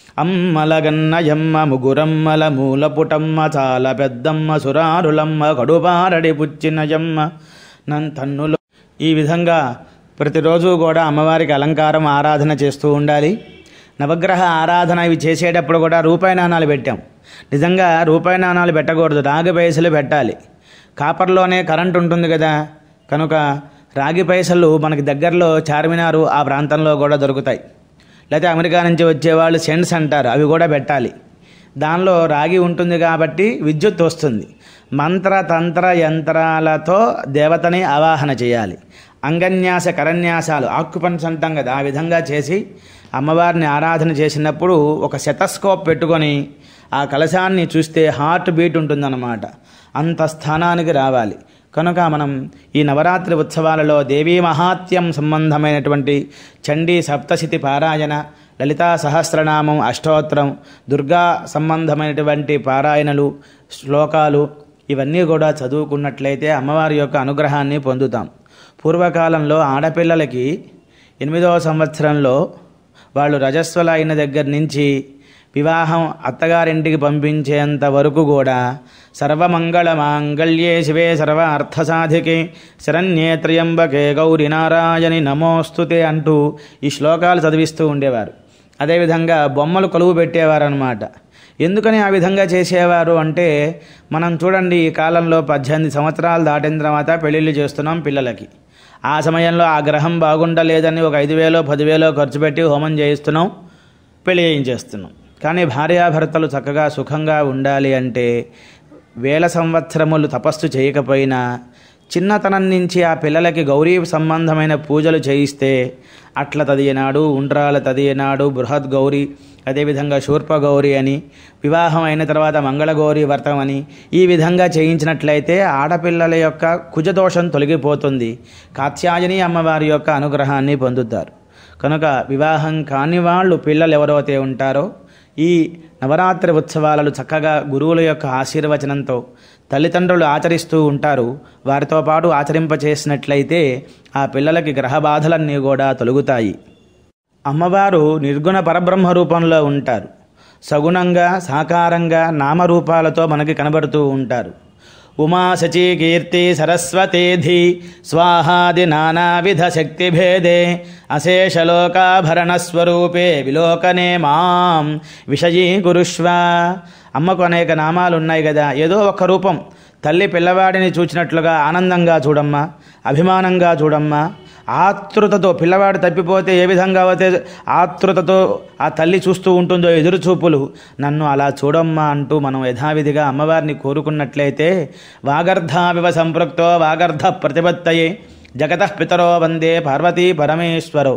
అమ్మలగన్నయమ్మ ముగురమ్మల మూలపుటమ్మ చాలా పెద్దమ్మ సురారులమ్మ కడుపారడి పుచ్చినయమ్మ నన్ తన్నులు ఈ విధంగా ప్రతిరోజు కూడా అమ్మవారికి అలంకారం ఆరాధన చేస్తూ ఉండాలి నవగ్రహ ఆరాధన ఇవి చేసేటప్పుడు కూడా రూపాయి నాణాలు పెట్టాం నిజంగా రూపాయి నాణాలు పెట్టకూడదు రాగి పైసలు పెట్టాలి కాపర్లోనే కరెంట్ ఉంటుంది కదా కనుక రాగి పైసలు మనకి దగ్గరలో చార్మినారు ఆ ప్రాంతంలో కూడా దొరుకుతాయి లేకపోతే అమెరికా నుంచి వచ్చేవాళ్ళు సెంట్స్ అంటారు అవి కూడా పెట్టాలి దానిలో రాగి ఉంటుంది కాబట్టి విద్యుత్ వస్తుంది మంత్ర తంత్ర యంత్రాలతో దేవతని ఆవాహన చేయాలి అంగన్యాస కరన్యాసాలు ఆక్యుపన్స్ అంటాం కదా ఆ విధంగా చేసి అమ్మవారిని ఆరాధన చేసినప్పుడు ఒక శతస్కోప్ పెట్టుకొని ఆ కలశాన్ని చూస్తే హార్ట్ బీట్ ఉంటుందన్నమాట అంత స్థానానికి రావాలి కనుక మనం ఈ నవరాత్రి ఉత్సవాలలో దేవీ మహాత్యం సంబంధమైనటువంటి చండీ సప్తశతి పారాయణ లలితా సహస్రనామం అష్టోత్తరం దుర్గా సంబంధమైనటువంటి పారాయణలు శ్లోకాలు ఇవన్నీ కూడా చదువుకున్నట్లయితే అమ్మవారి యొక్క అనుగ్రహాన్ని పొందుతాం పూర్వకాలంలో ఆడపిల్లలకి ఎనిమిదవ సంవత్సరంలో వాళ్ళు రజస్వల అయిన దగ్గర నుంచి వివాహం అత్తగారింటికి పంపించేంత వరకు కూడా సర్వమంగళ మాంగళ్యే శివే సర్వ అర్థసాధికే శరణ్యే త్రయంబకే గౌరి నారాయణి నమోస్తుతే అంటూ ఈ శ్లోకాలు చదివిస్తూ ఉండేవారు అదేవిధంగా బొమ్మలు కొలువు పెట్టేవారనమాట ఎందుకని ఆ విధంగా చేసేవారు అంటే మనం చూడండి ఈ కాలంలో పద్దెనిమిది సంవత్సరాలు దాటిన తర్వాత పెళ్ళిళ్ళు చేస్తున్నాం పిల్లలకి ఆ సమయంలో ఆ గ్రహం బాగుండలేదని ఒక ఐదు వేలో పదివేలో ఖర్చు పెట్టి హోమం చేయిస్తున్నాం పెళ్లి చేయించేస్తున్నాం కానీ భార్యాభర్తలు చక్కగా సుఖంగా ఉండాలి అంటే వేల సంవత్సరములు తపస్సు చేయకపోయినా చిన్నతనం నుంచి ఆ పిల్లలకి గౌరీ సంబంధమైన పూజలు చేయిస్తే అట్ల తదియనాడు ఉండ్రాల తదియనాడు బృహద్ గౌరీ అదేవిధంగా శూర్ప గౌరి అని వివాహం అయిన తర్వాత మంగళగౌరి వ్రతం అని ఈ విధంగా చేయించినట్లయితే ఆడపిల్లల యొక్క కుజదోషం తొలగిపోతుంది కాత్యాయని అమ్మవారి యొక్క అనుగ్రహాన్ని పొందుతారు కనుక వివాహం కాని వాళ్ళు పిల్లలు ఎవరైతే ఉంటారో ఈ నవరాత్రి ఉత్సవాలను చక్కగా గురువుల యొక్క ఆశీర్వచనంతో తల్లిదండ్రులు ఆచరిస్తూ ఉంటారు వారితో పాటు ఆచరింపచేసినట్లయితే ఆ పిల్లలకి గ్రహ బాధలన్నీ కూడా తొలగుతాయి అమ్మవారు నిర్గుణ పరబ్రహ్మ రూపంలో ఉంటారు సగుణంగా సాకారంగా నామరూపాలతో మనకి కనబడుతూ ఉంటారు ఉమా శచీ కీర్తి సరస్వతేధి స్వాహాది నానావిధ శక్తిభేదే అశేషలోకాభరణ స్వరూపే విలోకనే మాం విషయీకురుష్వ అమ్మకు అనేక నామాలు ఉన్నాయి కదా ఏదో ఒక రూపం తల్లి పిల్లవాడిని చూచినట్లుగా ఆనందంగా చూడమ్మా అభిమానంగా చూడమ్మా ఆతృతతో పిల్లవాడు తప్పిపోతే ఏ విధంగా అయితే ఆతృతతో ఆ తల్లి చూస్తూ ఉంటుందో ఎదురు చూపులు నన్ను అలా చూడమ్మా అంటూ మనం యథావిధిగా అమ్మవారిని కోరుకున్నట్లయితే వాగర్ధావివ సంపృక్తో వాగర్ధ ప్రతిపత్తయే జగత పితరో వందే పార్వతీ పరమేశ్వరో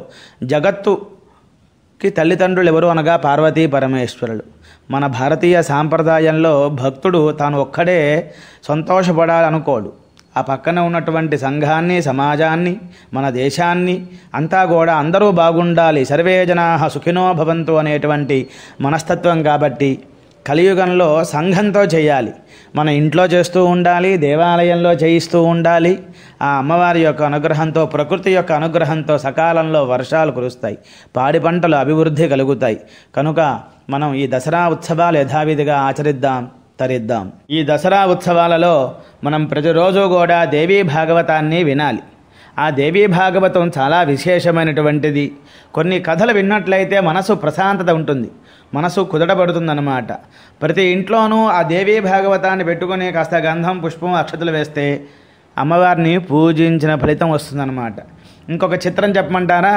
జగత్తుకి తల్లిదండ్రులు ఎవరు అనగా పార్వతీ పరమేశ్వరులు మన భారతీయ సాంప్రదాయంలో భక్తుడు తాను ఒక్కడే సంతోషపడాలనుకోడు ఆ పక్కన ఉన్నటువంటి సంఘాన్ని సమాజాన్ని మన దేశాన్ని అంతా కూడా అందరూ బాగుండాలి సర్వే జనా సుఖినో భవంతు అనేటువంటి మనస్తత్వం కాబట్టి కలియుగంలో సంఘంతో చేయాలి మన ఇంట్లో చేస్తూ ఉండాలి దేవాలయంలో చేయిస్తూ ఉండాలి ఆ అమ్మవారి యొక్క అనుగ్రహంతో ప్రకృతి యొక్క అనుగ్రహంతో సకాలంలో వర్షాలు కురుస్తాయి పాడి పంటలు అభివృద్ధి కలుగుతాయి కనుక మనం ఈ దసరా ఉత్సవాలు యథావిధిగా ఆచరిద్దాం తరిద్దాం ఈ దసరా ఉత్సవాలలో మనం ప్రతిరోజు కూడా దేవీ భాగవతాన్ని వినాలి ఆ దేవీ భాగవతం చాలా విశేషమైనటువంటిది కొన్ని కథలు విన్నట్లయితే మనసు ప్రశాంతత ఉంటుంది మనసు కుదటపడుతుందన్నమాట ప్రతి ఇంట్లోనూ ఆ దేవీ భాగవతాన్ని పెట్టుకొని కాస్త గంధం పుష్పం అక్షతలు వేస్తే అమ్మవారిని పూజించిన ఫలితం వస్తుందన్నమాట ఇంకొక చిత్రం చెప్పమంటారా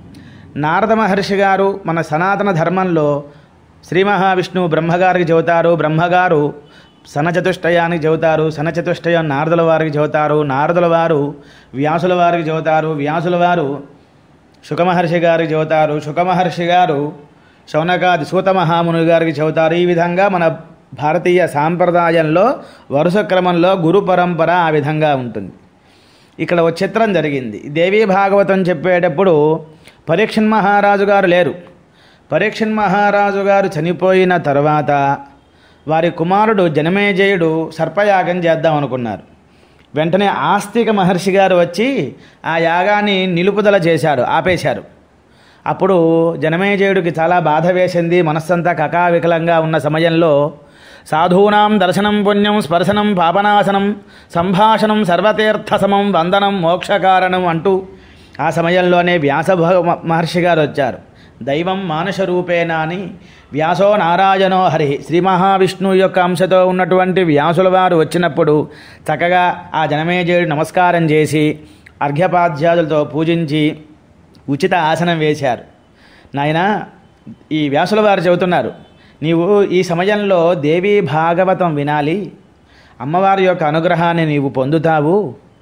నారద మహర్షి గారు మన సనాతన ధర్మంలో శ్రీ మహావిష్ణువు బ్రహ్మగారికి చెబుతారు బ్రహ్మగారు సనచతుష్టయానికి చెబుతారు సనచతుష్టయం నారదుల వారికి చెబుతారు నారదుల వారు వ్యాసుల వారికి చెబుతారు వ్యాసుల వారు శుకమహర్షి గారికి చెబుతారు శుకమహర్షి గారు శౌనకాది సూత మహాముని గారికి చెబుతారు ఈ విధంగా మన భారతీయ సాంప్రదాయంలో వరుస క్రమంలో గురు పరంపర ఆ విధంగా ఉంటుంది ఇక్కడ ఒక చిత్రం జరిగింది దేవీ భాగవతం చెప్పేటప్పుడు పరీక్షన్ మహారాజు గారు లేరు పరీక్షన్ మహారాజు గారు చనిపోయిన తర్వాత వారి కుమారుడు జనమేజయుడు సర్పయాగం చేద్దాం అనుకున్నారు వెంటనే ఆస్తిక మహర్షి గారు వచ్చి ఆ యాగాన్ని నిలుపుదల చేశారు ఆపేశారు అప్పుడు జనమేజయుడికి చాలా బాధ వేసింది మనస్సంతా కకావికలంగా ఉన్న సమయంలో సాధూనాం దర్శనం పుణ్యం స్పర్శనం పాపనాశనం సంభాషణం సర్వతీర్థసమం వందనం మోక్షకారణం అంటూ ఆ సమయంలోనే వ్యాస భగ- మహర్షి గారు వచ్చారు దైవం మానుష రూపేణ అని వ్యాసో నారాయణో హరి శ్రీ మహావిష్ణువు యొక్క అంశతో ఉన్నటువంటి వ్యాసుల వారు వచ్చినప్పుడు చక్కగా ఆ జనమేజయుడు నమస్కారం చేసి అర్ఘ్యపాధ్యాయులతో పూజించి ఉచిత ఆసనం వేశారు నాయన ఈ వ్యాసుల వారు చెబుతున్నారు నీవు ఈ సమయంలో దేవీ భాగవతం వినాలి అమ్మవారి యొక్క అనుగ్రహాన్ని నీవు పొందుతావు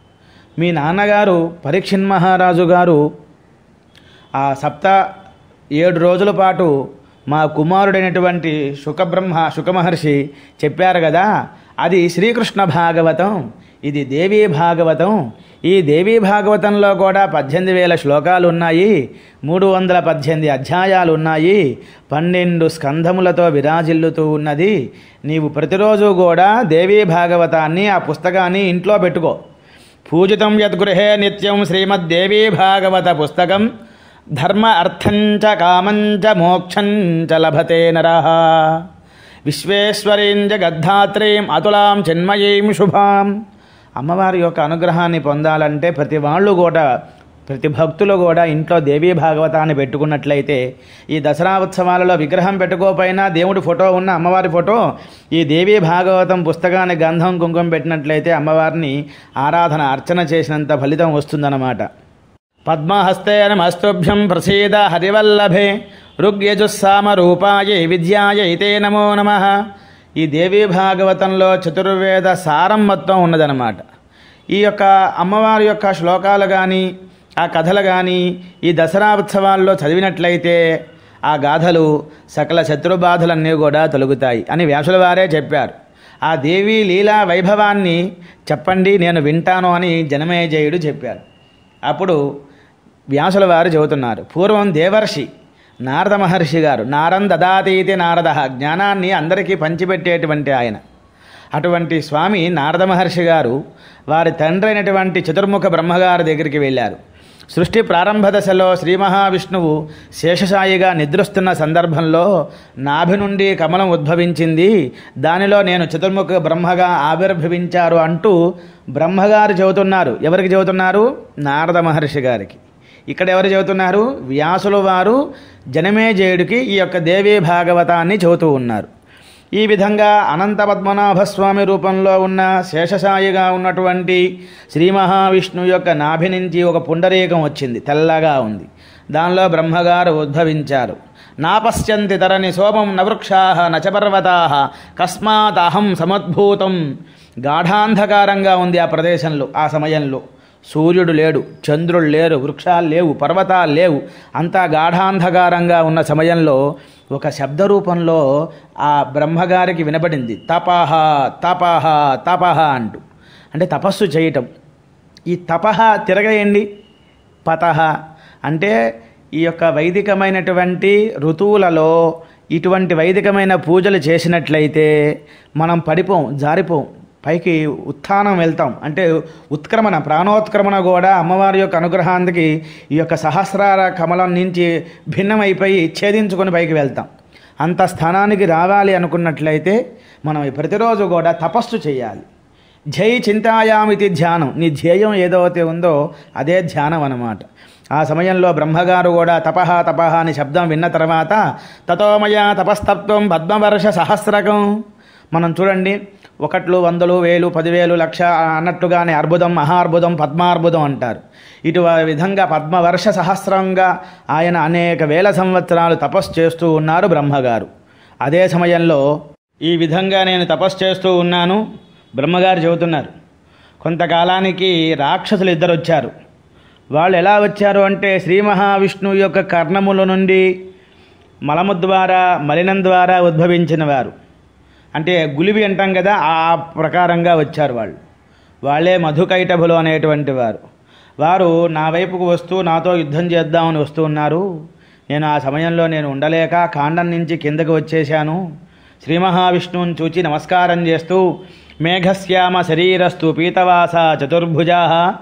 మీ నాన్నగారు పరీక్షణ్ మహారాజు గారు ఆ సప్త ఏడు రోజుల పాటు మా కుమారుడైనటువంటి శుకబ్రహ్మ శుకమహర్షి చెప్పారు కదా అది శ్రీకృష్ణ భాగవతం ఇది దేవీ భాగవతం ఈ దేవీ భాగవతంలో కూడా పద్దెనిమిది వేల శ్లోకాలు ఉన్నాయి మూడు వందల పద్దెనిమిది అధ్యాయాలు ఉన్నాయి పన్నెండు స్కంధములతో విరాజిల్లుతూ ఉన్నది నీవు ప్రతిరోజు కూడా దేవీ భాగవతాన్ని ఆ పుస్తకాన్ని ఇంట్లో పెట్టుకో పూజితం యద్గృహే నిత్యం శ్రీమద్దేవీ భాగవత పుస్తకం ధర్మ అర్థంచ కామంచ మోక్షంచ లభతే నర విశ్వేశ్వరీం జగద్ధాత్రీం అతులాం చిన్మయీం శుభాం అమ్మవారి యొక్క అనుగ్రహాన్ని పొందాలంటే ప్రతి వాళ్ళు కూడా ప్రతి భక్తులు కూడా ఇంట్లో దేవీ భాగవతాన్ని పెట్టుకున్నట్లయితే ఈ దసరా ఉత్సవాలలో విగ్రహం పెట్టుకోపోయినా దేవుడి ఫోటో ఉన్న అమ్మవారి ఫోటో ఈ దేవీ భాగవతం పుస్తకాన్ని గంధం కుంకుమ పెట్టినట్లయితే అమ్మవారిని ఆరాధన అర్చన చేసినంత ఫలితం వస్తుందన్నమాట పద్మహస్తే నమస్తుభ్యం ప్రసీద హరివల్లభే ఋగ్యజుస్సామరూపాయ విద్యాయ ఇతే నమో నమ ఈ దేవీ భాగవతంలో చతుర్వేద సారం మొత్తం ఉన్నదన్నమాట ఈ యొక్క అమ్మవారి యొక్క శ్లోకాలు కానీ ఆ కథలు కానీ ఈ దసరా ఉత్సవాల్లో చదివినట్లయితే ఆ గాథలు సకల శత్రుబాధలన్నీ కూడా తొలగుతాయి అని వ్యాసుల వారే చెప్పారు ఆ దేవీ లీలా వైభవాన్ని చెప్పండి నేను వింటాను అని జనమేజయుడు చెప్పారు అప్పుడు వ్యాసుల వారు చెబుతున్నారు పూర్వం దేవర్షి నారద మహర్షి గారు నారం దదాతీతి నారద జ్ఞానాన్ని అందరికీ పంచిపెట్టేటువంటి ఆయన అటువంటి స్వామి నారద మహర్షి గారు వారి తండ్రి అయినటువంటి చతుర్ముఖ బ్రహ్మగారి దగ్గరికి వెళ్ళారు సృష్టి ప్రారంభ దశలో శ్రీ మహావిష్ణువు శేషసాయిగా నిద్రిస్తున్న సందర్భంలో నాభి నుండి కమలం ఉద్భవించింది దానిలో నేను చతుర్ముఖ బ్రహ్మగా ఆవిర్భవించారు అంటూ బ్రహ్మగారు చెబుతున్నారు ఎవరికి చెబుతున్నారు నారద మహర్షి గారికి ఇక్కడ ఎవరు చెబుతున్నారు వ్యాసుల వారు జనమేజయుడికి ఈ యొక్క దేవీ భాగవతాన్ని చెబుతూ ఉన్నారు ఈ విధంగా అనంత పద్మనాభ స్వామి రూపంలో ఉన్న శేషసాయిగా ఉన్నటువంటి శ్రీ మహావిష్ణువు యొక్క నాభి నుంచి ఒక పుండరీకం వచ్చింది తెల్లగా ఉంది దానిలో బ్రహ్మగారు ఉద్భవించారు నాపశ్యంతి తరని సోమం నవృక్షా నచపర్వతా కస్మాత్ అహం సముద్భూతం గాఢాంధకారంగా ఉంది ఆ ప్రదేశంలో ఆ సమయంలో సూర్యుడు లేడు చంద్రుడు లేరు వృక్షాలు లేవు పర్వతాలు లేవు అంతా గాఢాంధకారంగా ఉన్న సమయంలో ఒక శబ్ద రూపంలో ఆ బ్రహ్మగారికి వినపడింది తపహ తపహ తపహ అంటూ అంటే తపస్సు చేయటం ఈ తపహ తిరగేయండి పతహ అంటే ఈ యొక్క వైదికమైనటువంటి ఋతువులలో ఇటువంటి వైదికమైన పూజలు చేసినట్లయితే మనం పడిపోం జారిపోం పైకి ఉత్థానం వెళ్తాం అంటే ఉత్క్రమణ ప్రాణోత్క్రమణ కూడా అమ్మవారి యొక్క అనుగ్రహానికి ఈ యొక్క సహస్రార కమలం నుంచి భిన్నమైపోయి ఛేదించుకొని పైకి వెళ్తాం అంత స్థానానికి రావాలి అనుకున్నట్లయితే మనం ప్రతిరోజు కూడా తపస్సు చేయాలి జై చింతాయామితి ధ్యానం నీ ధ్యేయం ఏదైతే ఉందో అదే ధ్యానం అన్నమాట ఆ సమయంలో బ్రహ్మగారు కూడా తపహ తపహ అని శబ్దం విన్న తర్వాత తతోమయ తపస్తత్వం పద్మవర్ష సహస్రకం మనం చూడండి ఒకట్లు వందలు వేలు పదివేలు లక్ష అన్నట్టుగానే అర్బుదం మహార్బుదం పద్మార్బుదం అంటారు ఇటు విధంగా పద్మవర్ష సహస్రంగా ఆయన అనేక వేల సంవత్సరాలు తపస్సు చేస్తూ ఉన్నారు బ్రహ్మగారు అదే సమయంలో ఈ విధంగా నేను తపస్సు చేస్తూ ఉన్నాను బ్రహ్మగారు చెబుతున్నారు కొంతకాలానికి రాక్షసులు ఇద్దరు వచ్చారు వాళ్ళు ఎలా వచ్చారు అంటే శ్రీ మహావిష్ణువు యొక్క కర్ణముల నుండి మలము ద్వారా మలినం ద్వారా ఉద్భవించిన వారు అంటే గులివి అంటాం కదా ఆ ప్రకారంగా వచ్చారు వాళ్ళు వాళ్ళే మధుకైటభులు అనేటువంటి వారు వారు నా వైపుకు వస్తూ నాతో యుద్ధం చేద్దామని వస్తూ ఉన్నారు నేను ఆ సమయంలో నేను ఉండలేక కాండం నుంచి కిందకు వచ్చేశాను శ్రీ మహావిష్ణువుని చూచి నమస్కారం చేస్తూ మేఘశ్యామ శరీరస్తు పీతవాస చతుర్భుజా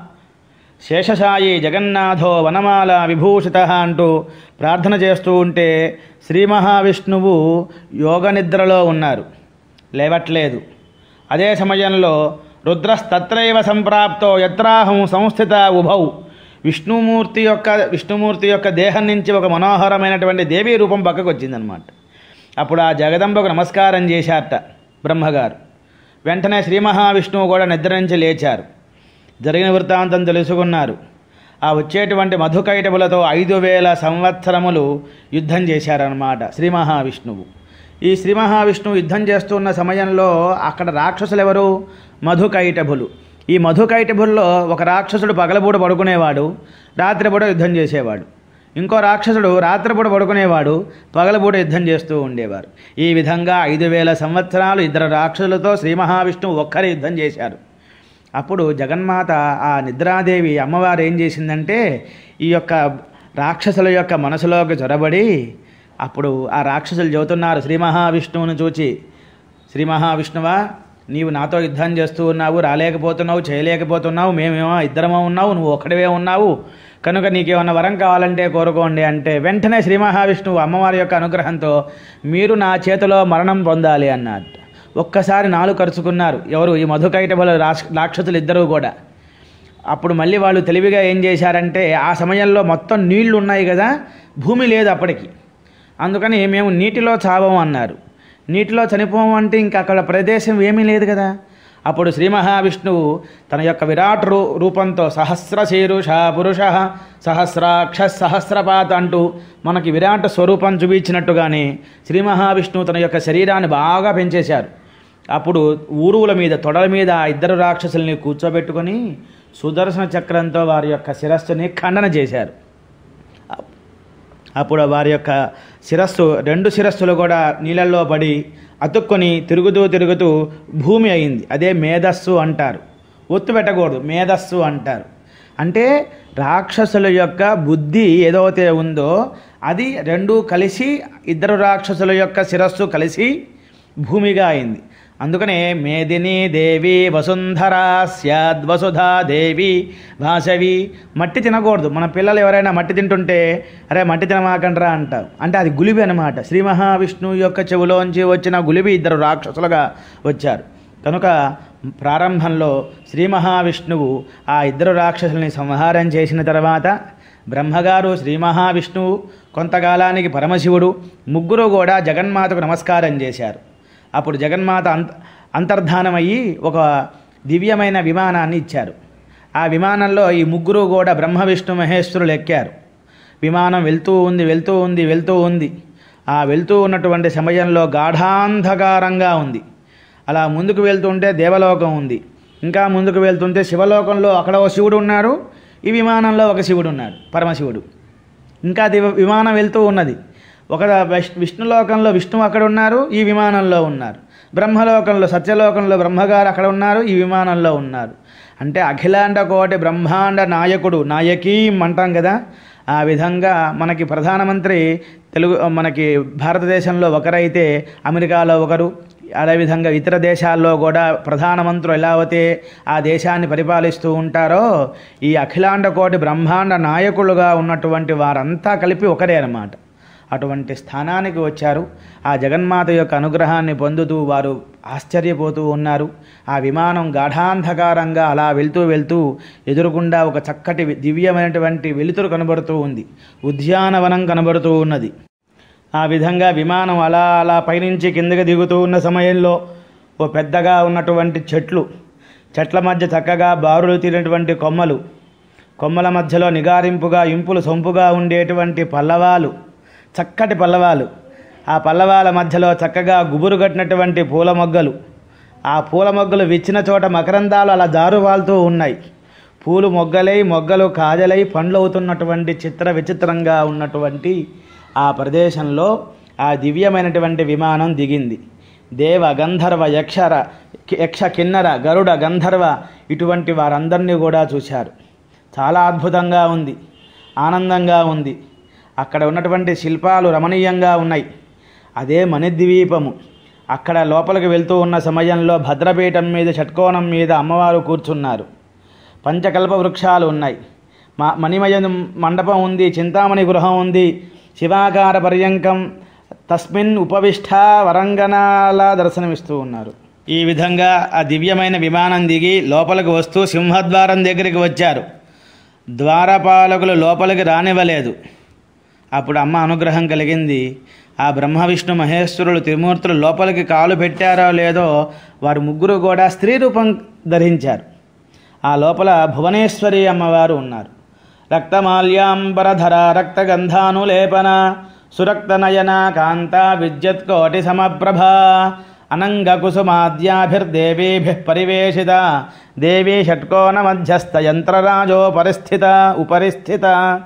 శేషసాయి జగన్నాథో వనమాల విభూషిత అంటూ ప్రార్థన చేస్తూ ఉంటే శ్రీ మహావిష్ణువు యోగ నిద్రలో ఉన్నారు లేవట్లేదు అదే సమయంలో రుద్రస్తత్రైవ సంప్రాప్తో యత్రాహం సంస్థిత ఉభౌ విష్ణుమూర్తి యొక్క విష్ణుమూర్తి యొక్క దేహం నుంచి ఒక మనోహరమైనటువంటి దేవీ రూపం పక్కకు వచ్చిందనమాట అప్పుడు ఆ జగదంబకు నమస్కారం చేశారట బ్రహ్మగారు వెంటనే శ్రీ మహావిష్ణువు కూడా నిద్ర నుంచి లేచారు జరిగిన వృత్తాంతం తెలుసుకున్నారు ఆ వచ్చేటువంటి మధుకైటములతో ఐదు వేల సంవత్సరములు యుద్ధం చేశారనమాట శ్రీ మహావిష్ణువు ఈ శ్రీ మహావిష్ణువు యుద్ధం చేస్తున్న సమయంలో అక్కడ రాక్షసులు ఎవరు మధుకైటభులు ఈ మధుకైటభుల్లో ఒక రాక్షసుడు పగలపూట పడుకునేవాడు రాత్రిపూట యుద్ధం చేసేవాడు ఇంకో రాక్షసుడు రాత్రిపూట పడుకునేవాడు పగలపూట యుద్ధం చేస్తూ ఉండేవారు ఈ విధంగా ఐదు వేల సంవత్సరాలు ఇద్దరు రాక్షసులతో శ్రీ మహావిష్ణువు ఒక్కరే యుద్ధం చేశారు అప్పుడు జగన్మాత ఆ నిద్రాదేవి అమ్మవారు ఏం చేసిందంటే ఈ యొక్క రాక్షసుల యొక్క మనసులోకి చొరబడి అప్పుడు ఆ రాక్షసులు చెబుతున్నారు శ్రీ మహావిష్ణువును చూచి శ్రీ మహావిష్ణువా నీవు నాతో యుద్ధం చేస్తూ ఉన్నావు రాలేకపోతున్నావు చేయలేకపోతున్నావు మేమేమో ఇద్దరమో ఉన్నావు నువ్వు ఒక్కడివే ఉన్నావు కనుక నీకేమన్నా వరం కావాలంటే కోరుకోండి అంటే వెంటనే శ్రీ మహావిష్ణువు అమ్మవారి యొక్క అనుగ్రహంతో మీరు నా చేతిలో మరణం పొందాలి అన్నట్టు ఒక్కసారి నాలుగు ఖర్చుకున్నారు ఎవరు ఈ మధుకైటబల రాక్షసులు ఇద్దరూ కూడా అప్పుడు మళ్ళీ వాళ్ళు తెలివిగా ఏం చేశారంటే ఆ సమయంలో మొత్తం నీళ్లు ఉన్నాయి కదా భూమి లేదు అప్పటికి అందుకని మేము నీటిలో చావము అన్నారు నీటిలో చనిపోము అంటే ఇంకా అక్కడ ప్రదేశం ఏమీ లేదు కదా అప్పుడు శ్రీ మహావిష్ణువు తన యొక్క విరాట్ రూ రూపంతో సహస్ర శీరుష పురుష సహస్రాక్ష సహస్రపాత్ అంటూ మనకి విరాట్ స్వరూపం చూపించినట్టుగానే శ్రీ మహావిష్ణువు తన యొక్క శరీరాన్ని బాగా పెంచేశారు అప్పుడు ఊరువుల మీద తొడల మీద ఆ ఇద్దరు రాక్షసుల్ని కూర్చోబెట్టుకొని సుదర్శన చక్రంతో వారి యొక్క శిరస్సుని ఖండన చేశారు అప్పుడు వారి యొక్క శిరస్సు రెండు శిరస్సులు కూడా నీళ్ళల్లో పడి అతుక్కొని తిరుగుతూ తిరుగుతూ భూమి అయింది అదే మేధస్సు అంటారు ఒత్తు పెట్టకూడదు మేధస్సు అంటారు అంటే రాక్షసుల యొక్క బుద్ధి ఏదైతే ఉందో అది రెండూ కలిసి ఇద్దరు రాక్షసుల యొక్క శిరస్సు కలిసి భూమిగా అయింది అందుకనే మేదిని దేవి వసుంధరా స్యాద్వసుధా దేవి భాషవి మట్టి తినకూడదు మన పిల్లలు ఎవరైనా మట్టి తింటుంటే అరే మట్టి తినమాకండ్రా అంటారు అంటే అది గులిబి అనమాట శ్రీ మహావిష్ణువు యొక్క చెవులోంచి వచ్చిన గులిబి ఇద్దరు రాక్షసులుగా వచ్చారు కనుక ప్రారంభంలో శ్రీ మహావిష్ణువు ఆ ఇద్దరు రాక్షసుల్ని సంహారం చేసిన తర్వాత బ్రహ్మగారు శ్రీ మహావిష్ణువు కొంతకాలానికి పరమశివుడు ముగ్గురు కూడా జగన్మాతకు నమస్కారం చేశారు అప్పుడు జగన్మాత అంత అంతర్ధానమయ్యి ఒక దివ్యమైన విమానాన్ని ఇచ్చారు ఆ విమానంలో ఈ ముగ్గురు కూడా బ్రహ్మ విష్ణు మహేశ్వరులు ఎక్కారు విమానం వెళ్తూ ఉంది వెళ్తూ ఉంది వెళ్తూ ఉంది ఆ వెళ్తూ ఉన్నటువంటి సమయంలో గాఢాంధకారంగా ఉంది అలా ముందుకు వెళ్తుంటే దేవలోకం ఉంది ఇంకా ముందుకు వెళ్తుంటే శివలోకంలో అక్కడ ఒక శివుడు ఉన్నారు ఈ విమానంలో ఒక శివుడు ఉన్నాడు పరమశివుడు ఇంకా దివ విమానం వెళ్తూ ఉన్నది ఒక విష్- విష్ణులోకంలో విష్ణువు అక్కడ ఉన్నారు ఈ విమానంలో ఉన్నారు బ్రహ్మలోకంలో సత్యలోకంలో బ్రహ్మగారు అక్కడ ఉన్నారు ఈ విమానంలో ఉన్నారు అంటే అఖిలాండ కోటి బ్రహ్మాండ నాయకుడు నాయకీం అంటాం కదా ఆ విధంగా మనకి ప్రధానమంత్రి తెలుగు మనకి భారతదేశంలో ఒకరైతే అమెరికాలో ఒకరు అదేవిధంగా ఇతర దేశాల్లో కూడా ప్రధానమంత్రులు ఎలా అయితే ఆ దేశాన్ని పరిపాలిస్తూ ఉంటారో ఈ అఖిలాండ కోటి బ్రహ్మాండ నాయకులుగా ఉన్నటువంటి వారంతా కలిపి ఒకరే అన్నమాట అటువంటి స్థానానికి వచ్చారు ఆ జగన్మాత యొక్క అనుగ్రహాన్ని పొందుతూ వారు ఆశ్చర్యపోతూ ఉన్నారు ఆ విమానం గాఢాంధకారంగా అలా వెళ్తూ వెళ్తూ ఎదురుగుండా ఒక చక్కటి దివ్యమైనటువంటి వెలుతురు కనబడుతూ ఉంది ఉద్యానవనం కనబడుతూ ఉన్నది ఆ విధంగా విమానం అలా అలా పైనుంచి కిందకి దిగుతూ ఉన్న సమయంలో ఓ పెద్దగా ఉన్నటువంటి చెట్లు చెట్ల మధ్య చక్కగా బారులు తీరినటువంటి కొమ్మలు కొమ్మల మధ్యలో నిగారింపుగా ఇంపులు సొంపుగా ఉండేటువంటి పల్లవాలు చక్కటి పల్లవాలు ఆ పల్లవాల మధ్యలో చక్కగా గుబురు కట్టినటువంటి పూల మొగ్గలు ఆ పూల మొగ్గలు విచ్చిన చోట మకరందాలు అలా జారువాలుతూ ఉన్నాయి పూలు మొగ్గలై మొగ్గలు కాజలై పండ్లు అవుతున్నటువంటి చిత్ర విచిత్రంగా ఉన్నటువంటి ఆ ప్రదేశంలో ఆ దివ్యమైనటువంటి విమానం దిగింది దేవ గంధర్వ యక్షర యక్ష కిన్నర గరుడ గంధర్వ ఇటువంటి వారందరినీ కూడా చూశారు చాలా అద్భుతంగా ఉంది ఆనందంగా ఉంది అక్కడ ఉన్నటువంటి శిల్పాలు రమణీయంగా ఉన్నాయి అదే మణిద్వీపము అక్కడ లోపలికి వెళ్తూ ఉన్న సమయంలో భద్రపీఠం మీద షట్కోణం మీద అమ్మవారు కూర్చున్నారు పంచకల్ప వృక్షాలు ఉన్నాయి మా మణిమయ మండపం ఉంది చింతామణి గృహం ఉంది శివాకార పర్యంకం తస్మిన్ ఉపవిష్ట వరంగనాల దర్శనమిస్తూ ఉన్నారు ఈ విధంగా ఆ దివ్యమైన విమానం దిగి లోపలికి వస్తూ సింహద్వారం దగ్గరికి వచ్చారు ద్వారపాలకులు లోపలికి రానివ్వలేదు అప్పుడు అమ్మ అనుగ్రహం కలిగింది ఆ బ్రహ్మ విష్ణు మహేశ్వరులు త్రిమూర్తులు లోపలికి కాలు పెట్టారో లేదో వారు ముగ్గురు కూడా స్త్రీ రూపం ధరించారు ఆ లోపల భువనేశ్వరి అమ్మవారు ఉన్నారు రక్తమాల్యాంబరధర రక్తగంధానులేపన సురక్తనయన కాంత విద్యుత్కోటి సమప్రభ అనంగ కుసుమాద్యాభిర్దేవీభి పరివేషిత దేవీ షట్కోణ మధ్యస్థ యంత్రరాజో పరిస్థిత ఉపరిస్థిత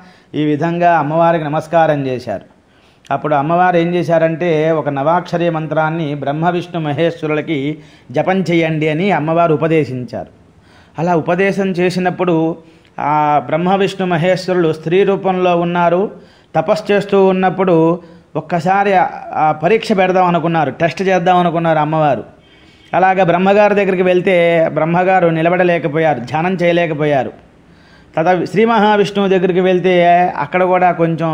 ఈ విధంగా అమ్మవారికి నమస్కారం చేశారు అప్పుడు అమ్మవారు ఏం చేశారంటే ఒక నవాక్షరి మంత్రాన్ని బ్రహ్మ విష్ణు మహేశ్వరులకి జపం చేయండి అని అమ్మవారు ఉపదేశించారు అలా ఉపదేశం చేసినప్పుడు ఆ బ్రహ్మ విష్ణు మహేశ్వరులు స్త్రీ రూపంలో ఉన్నారు తపస్సు చేస్తూ ఉన్నప్పుడు ఒక్కసారి ఆ- ఆ పరీక్ష పెడదాం అనుకున్నారు టెస్ట్ చేద్దాం అనుకున్నారు అమ్మవారు అలాగ బ్రహ్మగారి దగ్గరికి వెళ్తే బ్రహ్మగారు నిలబడలేకపోయారు ధ్యానం చేయలేకపోయారు తదా శ్రీ మహావిష్ణువు దగ్గరికి వెళ్తే అక్కడ కూడా కొంచెం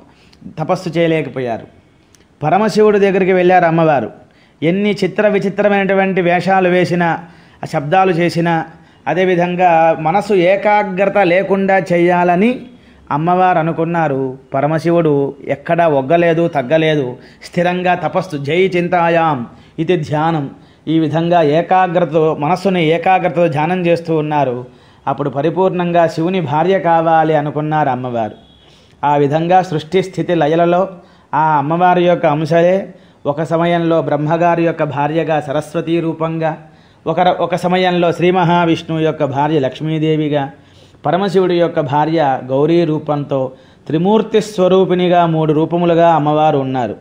తపస్సు చేయలేకపోయారు పరమశివుడి దగ్గరికి వెళ్ళారు అమ్మవారు ఎన్ని చిత్ర విచిత్రమైనటువంటి వేషాలు వేసినా ఆ శబ్దాలు చేసినా అదేవిధంగా మనసు ఏకాగ్రత లేకుండా చేయాలని అమ్మవారు అనుకున్నారు పరమశివుడు ఎక్కడా ఒగ్గలేదు తగ్గలేదు స్థిరంగా తపస్సు జై చింతాయాం ఇది ధ్యానం ఈ విధంగా ఏకాగ్రతతో మనస్సుని ఏకాగ్రతతో ధ్యానం చేస్తూ ఉన్నారు అప్పుడు పరిపూర్ణంగా శివుని భార్య కావాలి అనుకున్నారు అమ్మవారు ఆ విధంగా సృష్టి స్థితి లయలలో ఆ అమ్మవారి యొక్క అంశలే ఒక సమయంలో బ్రహ్మగారి యొక్క భార్యగా సరస్వతీ రూపంగా ఒక ర- ఒక సమయంలో శ్రీ మహావిష్ణువు యొక్క భార్య లక్ష్మీదేవిగా పరమశివుడి యొక్క భార్య గౌరీ రూపంతో త్రిమూర్తి స్వరూపిణిగా మూడు రూపములుగా అమ్మవారు ఉన్నారు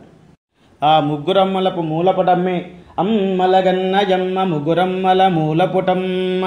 ఆ ముగ్గురమ్మలకు మూలపుటమ్మి అమ్మలగన్నయమ్మ ముగ్గురమ్మల మూలపుటమ్మ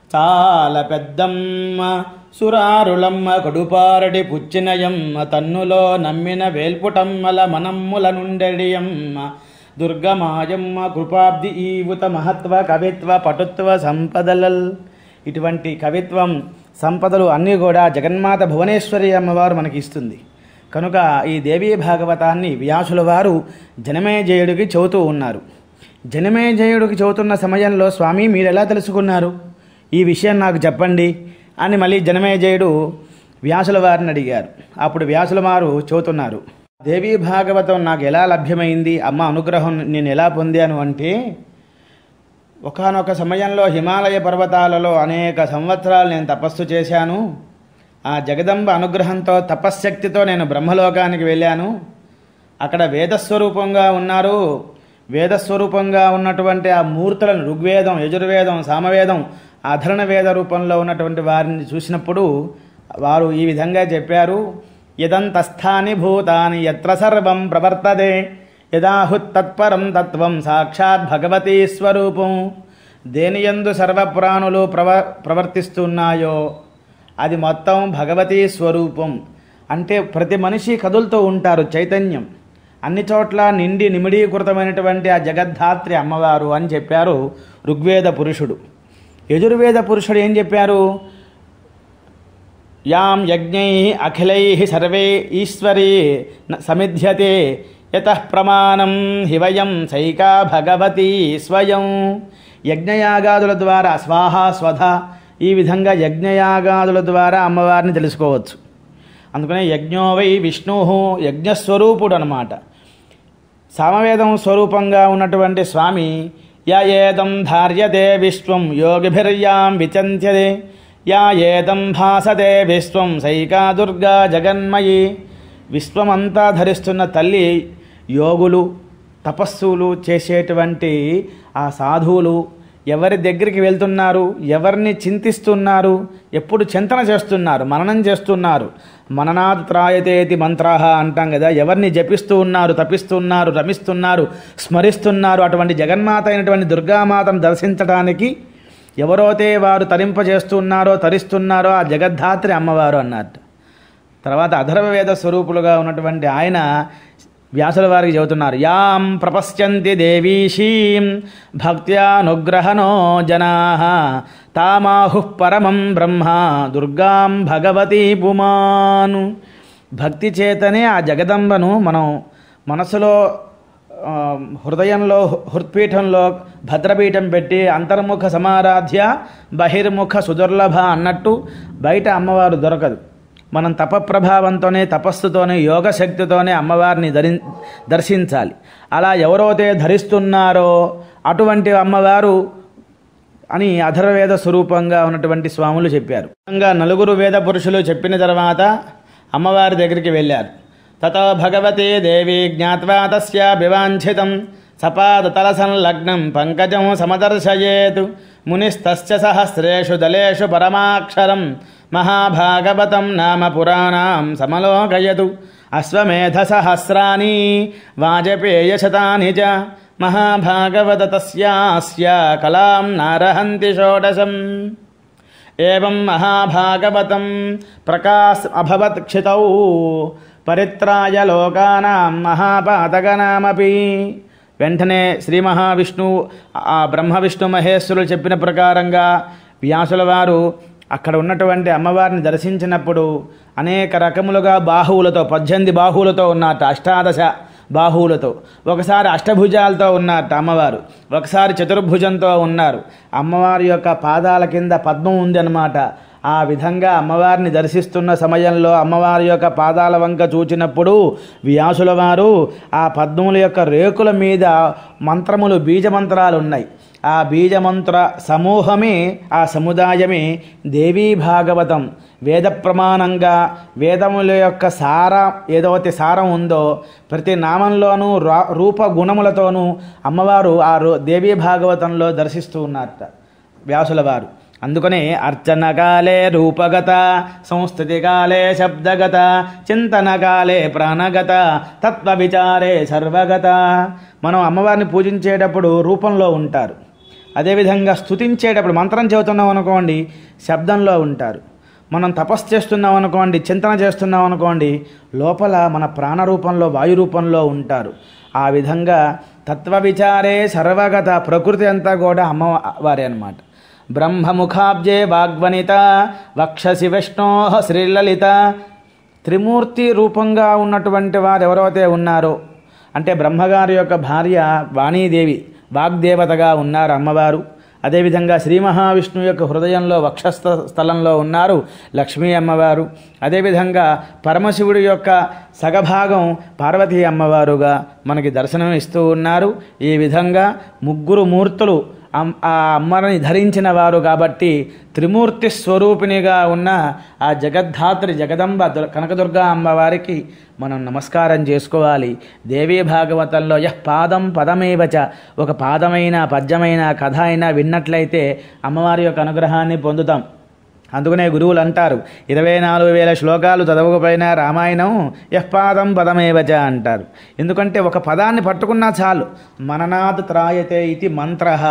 చాలా పెద్దమ్మ సురారులమ్మ కడుపారడి పుచ్చినయమ్మ తన్నులో నమ్మిన వేల్పుటమ్మల మనమ్ముల నుండెడియమ్మ దుర్గమాయమ్మ కృపాబ్ది ఈవుత మహత్వ కవిత్వ పటుత్వ సంపదలల్ ఇటువంటి కవిత్వం సంపదలు అన్నీ కూడా జగన్మాత భువనేశ్వరి అమ్మవారు మనకి ఇస్తుంది కనుక ఈ దేవీ భాగవతాన్ని వ్యాసుల వారు జనమేజయుడికి చెబుతూ ఉన్నారు జనమేజయుడికి చెబుతున్న సమయంలో స్వామి మీరు ఎలా తెలుసుకున్నారు ఈ విషయం నాకు చెప్పండి అని మళ్ళీ జనమేజయుడు వ్యాసుల వారిని అడిగారు అప్పుడు వ్యాసుల వారు చెబుతున్నారు దేవీ భాగవతం నాకు ఎలా లభ్యమైంది అమ్మ అనుగ్రహం నేను ఎలా పొందాను అంటే ఒకానొక సమయంలో హిమాలయ పర్వతాలలో అనేక సంవత్సరాలు నేను తపస్సు చేశాను ఆ జగదంబ అనుగ్రహంతో తపశ్శక్తితో నేను బ్రహ్మలోకానికి వెళ్ళాను అక్కడ వేదస్వరూపంగా ఉన్నారు వేదస్వరూపంగా ఉన్నటువంటి ఆ మూర్తులను ఋగ్వేదం యజుర్వేదం సామవేదం అధరణ వేద రూపంలో ఉన్నటువంటి వారిని చూసినప్పుడు వారు ఈ విధంగా చెప్పారు యదంతస్థాని భూతాని ఎత్ర సర్వం ప్రవర్తతే యదాహుత్తత్పరం తత్వం సాక్షాత్ భగవతీ స్వరూపం దేనియందు సర్వప్రాణులు ప్రవ ప్రవర్తిస్తున్నాయో అది మొత్తం భగవతీ స్వరూపం అంటే ప్రతి మనిషి కదులుతూ ఉంటారు చైతన్యం అన్ని చోట్ల నిండి నిమిడీకృతమైనటువంటి ఆ జగద్ధాత్రి అమ్మవారు అని చెప్పారు ఋగ్వేద పురుషుడు యజుర్వేద పురుషుడు ఏం చెప్పారు యాం యజ్ఞై అఖిలై సర్వే ఈశ్వరీ న సమిధ్యతే యత ప్రమాణం హివయం సైకా భగవతి స్వయం యజ్ఞయాగాదుల ద్వారా స్వాహ స్వధ ఈ విధంగా యజ్ఞయాగాదుల ద్వారా అమ్మవారిని తెలుసుకోవచ్చు అందుకనే యజ్ఞో వై విష్ణు యజ్ఞస్వరూపుడు అనమాట సామవేదం స్వరూపంగా ఉన్నటువంటి స్వామి యా ఏదం ధార్యతే విశ్వం యోగిభిర్యాం విచంత్యతే యా ఏదం భాసతే విశ్వం సైకా దుర్గా జగన్మయి విశ్వమంతా ధరిస్తున్న తల్లి యోగులు తపస్సులు చేసేటువంటి ఆ సాధువులు ఎవరి దగ్గరికి వెళ్తున్నారు ఎవరిని చింతిస్తున్నారు ఎప్పుడు చింతన చేస్తున్నారు మననం చేస్తున్నారు మననాత్ త్రాయతేతి మంత్రాహ అంటాం కదా ఎవరిని జపిస్తూ ఉన్నారు తపిస్తున్నారు రమిస్తున్నారు స్మరిస్తున్నారు అటువంటి జగన్మాత అయినటువంటి దుర్గామాతను దర్శించడానికి ఎవరైతే వారు తరింపజేస్తున్నారో తరిస్తున్నారో ఆ జగద్ధాత్రి అమ్మవారు అన్నట్టు తర్వాత అధర్వవేద స్వరూపులుగా ఉన్నటువంటి ఆయన వ్యాసుల వారికి చెబుతున్నారు యాం ప్రపశ్యంతి దేవీషీం భక్త్యానుగ్రహణో జనా తామాహు పరమం బ్రహ్మ దుర్గాం భగవతి పుమాను భక్తి చేతనే ఆ జగదంబను మనం మనసులో ఆ, హృదయంలో హృత్పీఠంలో భద్రపీఠం పెట్టి అంతర్ముఖ సమారాధ్య బహిర్ముఖ సుదుర్లభ అన్నట్టు బయట అమ్మవారు దొరకదు మనం తపప్రభావంతోనే తపస్సుతోనే యోగ శక్తితోనే అమ్మవారిని ధరి దర్శించాలి అలా ఎవరైతే ధరిస్తున్నారో అటువంటి అమ్మవారు అని అధర్వేద స్వరూపంగా ఉన్నటువంటి స్వాములు చెప్పారు ఇంకా నలుగురు వేద పురుషులు చెప్పిన తర్వాత అమ్మవారి దగ్గరికి వెళ్ళారు తతో భగవతే దేవి జ్ఞాత్వా తస్యా వివాంఛితం సపాదతల సంలగ్నం పంకజం సమదర్శయేత్ మునిస్తస్య సహస్రేషు దళేషు పరమాక్షరం మహాభాగవతం నామ పురాణం సమలోకయతు అశ్వమేధ సహస్రాని వాజపేయశతాని చ మహాభాగవత తస్యాస్య కలాం నారహంతి షోడశం ఏం మహాభాగవతం ప్రకాశ్ అభవత్ క్షితౌ పరిత్రాయ లోకానాం మహాపాతకనామపి వెంటనే శ్రీ మహావిష్ణువు ఆ బ్రహ్మ విష్ణు మహేశ్వరులు చెప్పిన ప్రకారంగా వ్యాసుల వారు అక్కడ ఉన్నటువంటి అమ్మవారిని దర్శించినప్పుడు అనేక రకములుగా బాహువులతో పద్దెనిమిది బాహువులతో ఉన్నట్టు అష్టాదశ బాహువులతో ఒకసారి అష్టభుజాలతో ఉన్నట్టు అమ్మవారు ఒకసారి చతుర్భుజంతో ఉన్నారు అమ్మవారి యొక్క పాదాల కింద పద్మం ఉంది అన్నమాట ఆ విధంగా అమ్మవారిని దర్శిస్తున్న సమయంలో అమ్మవారి యొక్క పాదాల వంక చూచినప్పుడు వ్యాసుల వారు ఆ పద్మముల యొక్క రేకుల మీద మంత్రములు బీజమంత్రాలు ఉన్నాయి ఆ బీజమంత్ర సమూహమే ఆ సముదాయమే దేవీ భాగవతం వేద ప్రమాణంగా వేదముల యొక్క సార ఏదైతే సారం ఉందో ప్రతి నామంలోనూ రా రూప గుణములతోనూ అమ్మవారు ఆ రూ- దేవీ భాగవతంలో దర్శిస్తూ ఉన్నారట వ్యాసుల వారు అందుకనే అర్చనకాలే రూపగత సంస్థితికాలే శబ్దగత చింతనకాలే ప్రాణగత తత్వ విచారే సర్వగత మనం అమ్మవారిని పూజించేటప్పుడు రూపంలో ఉంటారు అదేవిధంగా స్తుతించేటప్పుడు మంత్రం చెబుతున్నాం అనుకోండి శబ్దంలో ఉంటారు మనం తపస్సు చేస్తున్నాం అనుకోండి చింతన చేస్తున్నాం అనుకోండి లోపల మన ప్రాణ రూపంలో వాయు రూపంలో ఉంటారు ఆ విధంగా తత్వ విచారే సర్వగత ప్రకృతి అంతా కూడా అమ్మవారే అన్నమాట బ్రహ్మముఖాబ్జే వాగ్వనిత వక్షసి విష్ణో శ్రీలలిత త్రిమూర్తి రూపంగా ఉన్నటువంటి వారు ఎవరైతే ఉన్నారో అంటే బ్రహ్మగారి యొక్క భార్య వాణీదేవి వాగ్దేవతగా ఉన్నారు అమ్మవారు అదేవిధంగా శ్రీ మహావిష్ణువు యొక్క హృదయంలో వక్షస్థ స్థలంలో ఉన్నారు లక్ష్మీ అమ్మవారు అదేవిధంగా పరమశివుడి యొక్క సగభాగం పార్వతీ అమ్మవారుగా మనకి దర్శనం ఇస్తూ ఉన్నారు ఈ విధంగా ముగ్గురు మూర్తులు అమ్- ఆ అమ్మని ధరించిన వారు కాబట్టి త్రిమూర్తి స్వరూపిణిగా ఉన్న ఆ జగద్ధాత్రి జగదంబ దుర్- కనకదుర్గా అమ్మవారికి మనం నమస్కారం చేసుకోవాలి దేవీ భాగవతంలో యహ్ పాదం పదమేవచ ఒక పాదమైన పద్యమైన కథ అయినా విన్నట్లయితే అమ్మవారి యొక్క అనుగ్రహాన్ని పొందుతాం అందుకనే గురువులు అంటారు ఇరవై నాలుగు వేల శ్లోకాలు చదవకపోయినా రామాయణం యహ్పాదం పదమేవచ అంటారు ఎందుకంటే ఒక పదాన్ని పట్టుకున్నా చాలు మననాథ్ త్రాయతే ఇది మంత్ర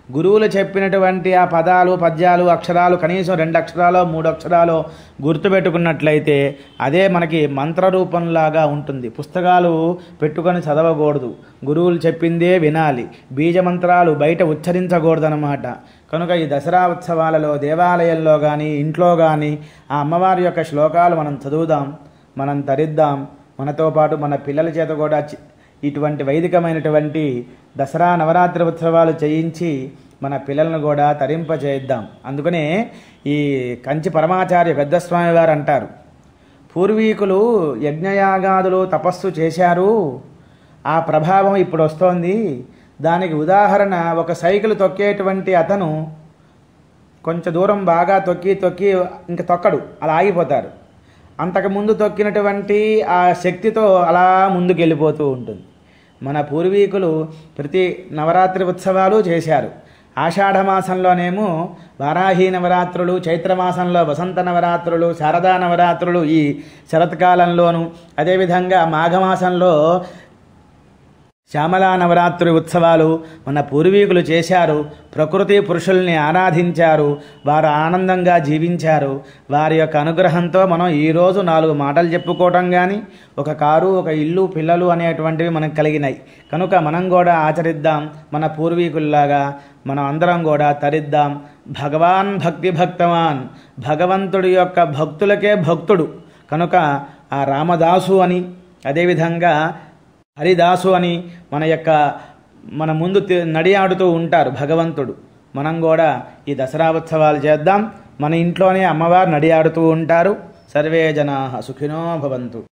గురువులు చెప్పినటువంటి ఆ పదాలు పద్యాలు అక్షరాలు కనీసం రెండు అక్షరాలు మూడు అక్షరాలు గుర్తుపెట్టుకున్నట్లయితే అదే మనకి మంత్ర రూపంలాగా ఉంటుంది పుస్తకాలు పెట్టుకొని చదవకూడదు గురువులు చెప్పిందే వినాలి బీజమంత్రాలు బయట ఉచ్చరించకూడదనమాట కనుక ఈ దసరా ఉత్సవాలలో దేవాలయంలో కానీ ఇంట్లో కానీ ఆ అమ్మవారి యొక్క శ్లోకాలు మనం చదువుదాం మనం తరిద్దాం మనతో పాటు మన పిల్లల చేత కూడా చి- ఇటువంటి వైదికమైనటువంటి దసరా నవరాత్రి ఉత్సవాలు చేయించి మన పిల్లలను కూడా తరింపచేద్దాం అందుకనే ఈ కంచి పరమాచార్య పెద్దస్వామి వారు అంటారు పూర్వీకులు యజ్ఞయాగాదులు తపస్సు చేశారు ఆ ప్రభావం ఇప్పుడు వస్తోంది దానికి ఉదాహరణ ఒక సైకిల్ తొక్కేటువంటి అతను కొంచెం దూరం బాగా తొక్కి తొక్కి ఇంక తొక్కడు అలా ఆగిపోతారు అంతకుముందు తొక్కినటువంటి ఆ శక్తితో అలా ముందుకు వెళ్ళిపోతూ ఉంటుంది మన పూర్వీకులు ప్రతి నవరాత్రి ఉత్సవాలు చేశారు ఆషాఢ మాసంలోనేమో వారాహి నవరాత్రులు చైత్రమాసంలో వసంత నవరాత్రులు శారదా నవరాత్రులు ఈ శరత్కాలంలోను అదేవిధంగా మాఘమాసంలో శ్యామలా నవరాత్రి ఉత్సవాలు మన పూర్వీకులు చేశారు ప్రకృతి పురుషుల్ని ఆరాధించారు వారు ఆనందంగా జీవించారు వారి యొక్క అనుగ్రహంతో మనం ఈరోజు నాలుగు మాటలు చెప్పుకోవటం కానీ ఒక కారు ఒక ఇల్లు పిల్లలు అనేటువంటివి మనకు కలిగినాయి కనుక మనం కూడా ఆచరిద్దాం మన పూర్వీకుల్లాగా మనం అందరం కూడా తరిద్దాం భగవాన్ భక్తి భక్తవాన్ భగవంతుడి యొక్క భక్తులకే భక్తుడు కనుక ఆ రామదాసు అని అదేవిధంగా హరిదాసు అని మన యొక్క మన ముందు తి- నడియాడుతూ ఉంటారు భగవంతుడు మనం కూడా ఈ దసరా ఉత్సవాలు చేద్దాం మన ఇంట్లోనే అమ్మవారు నడియాడుతూ ఉంటారు సర్వే జనా సుఖినో భవంతు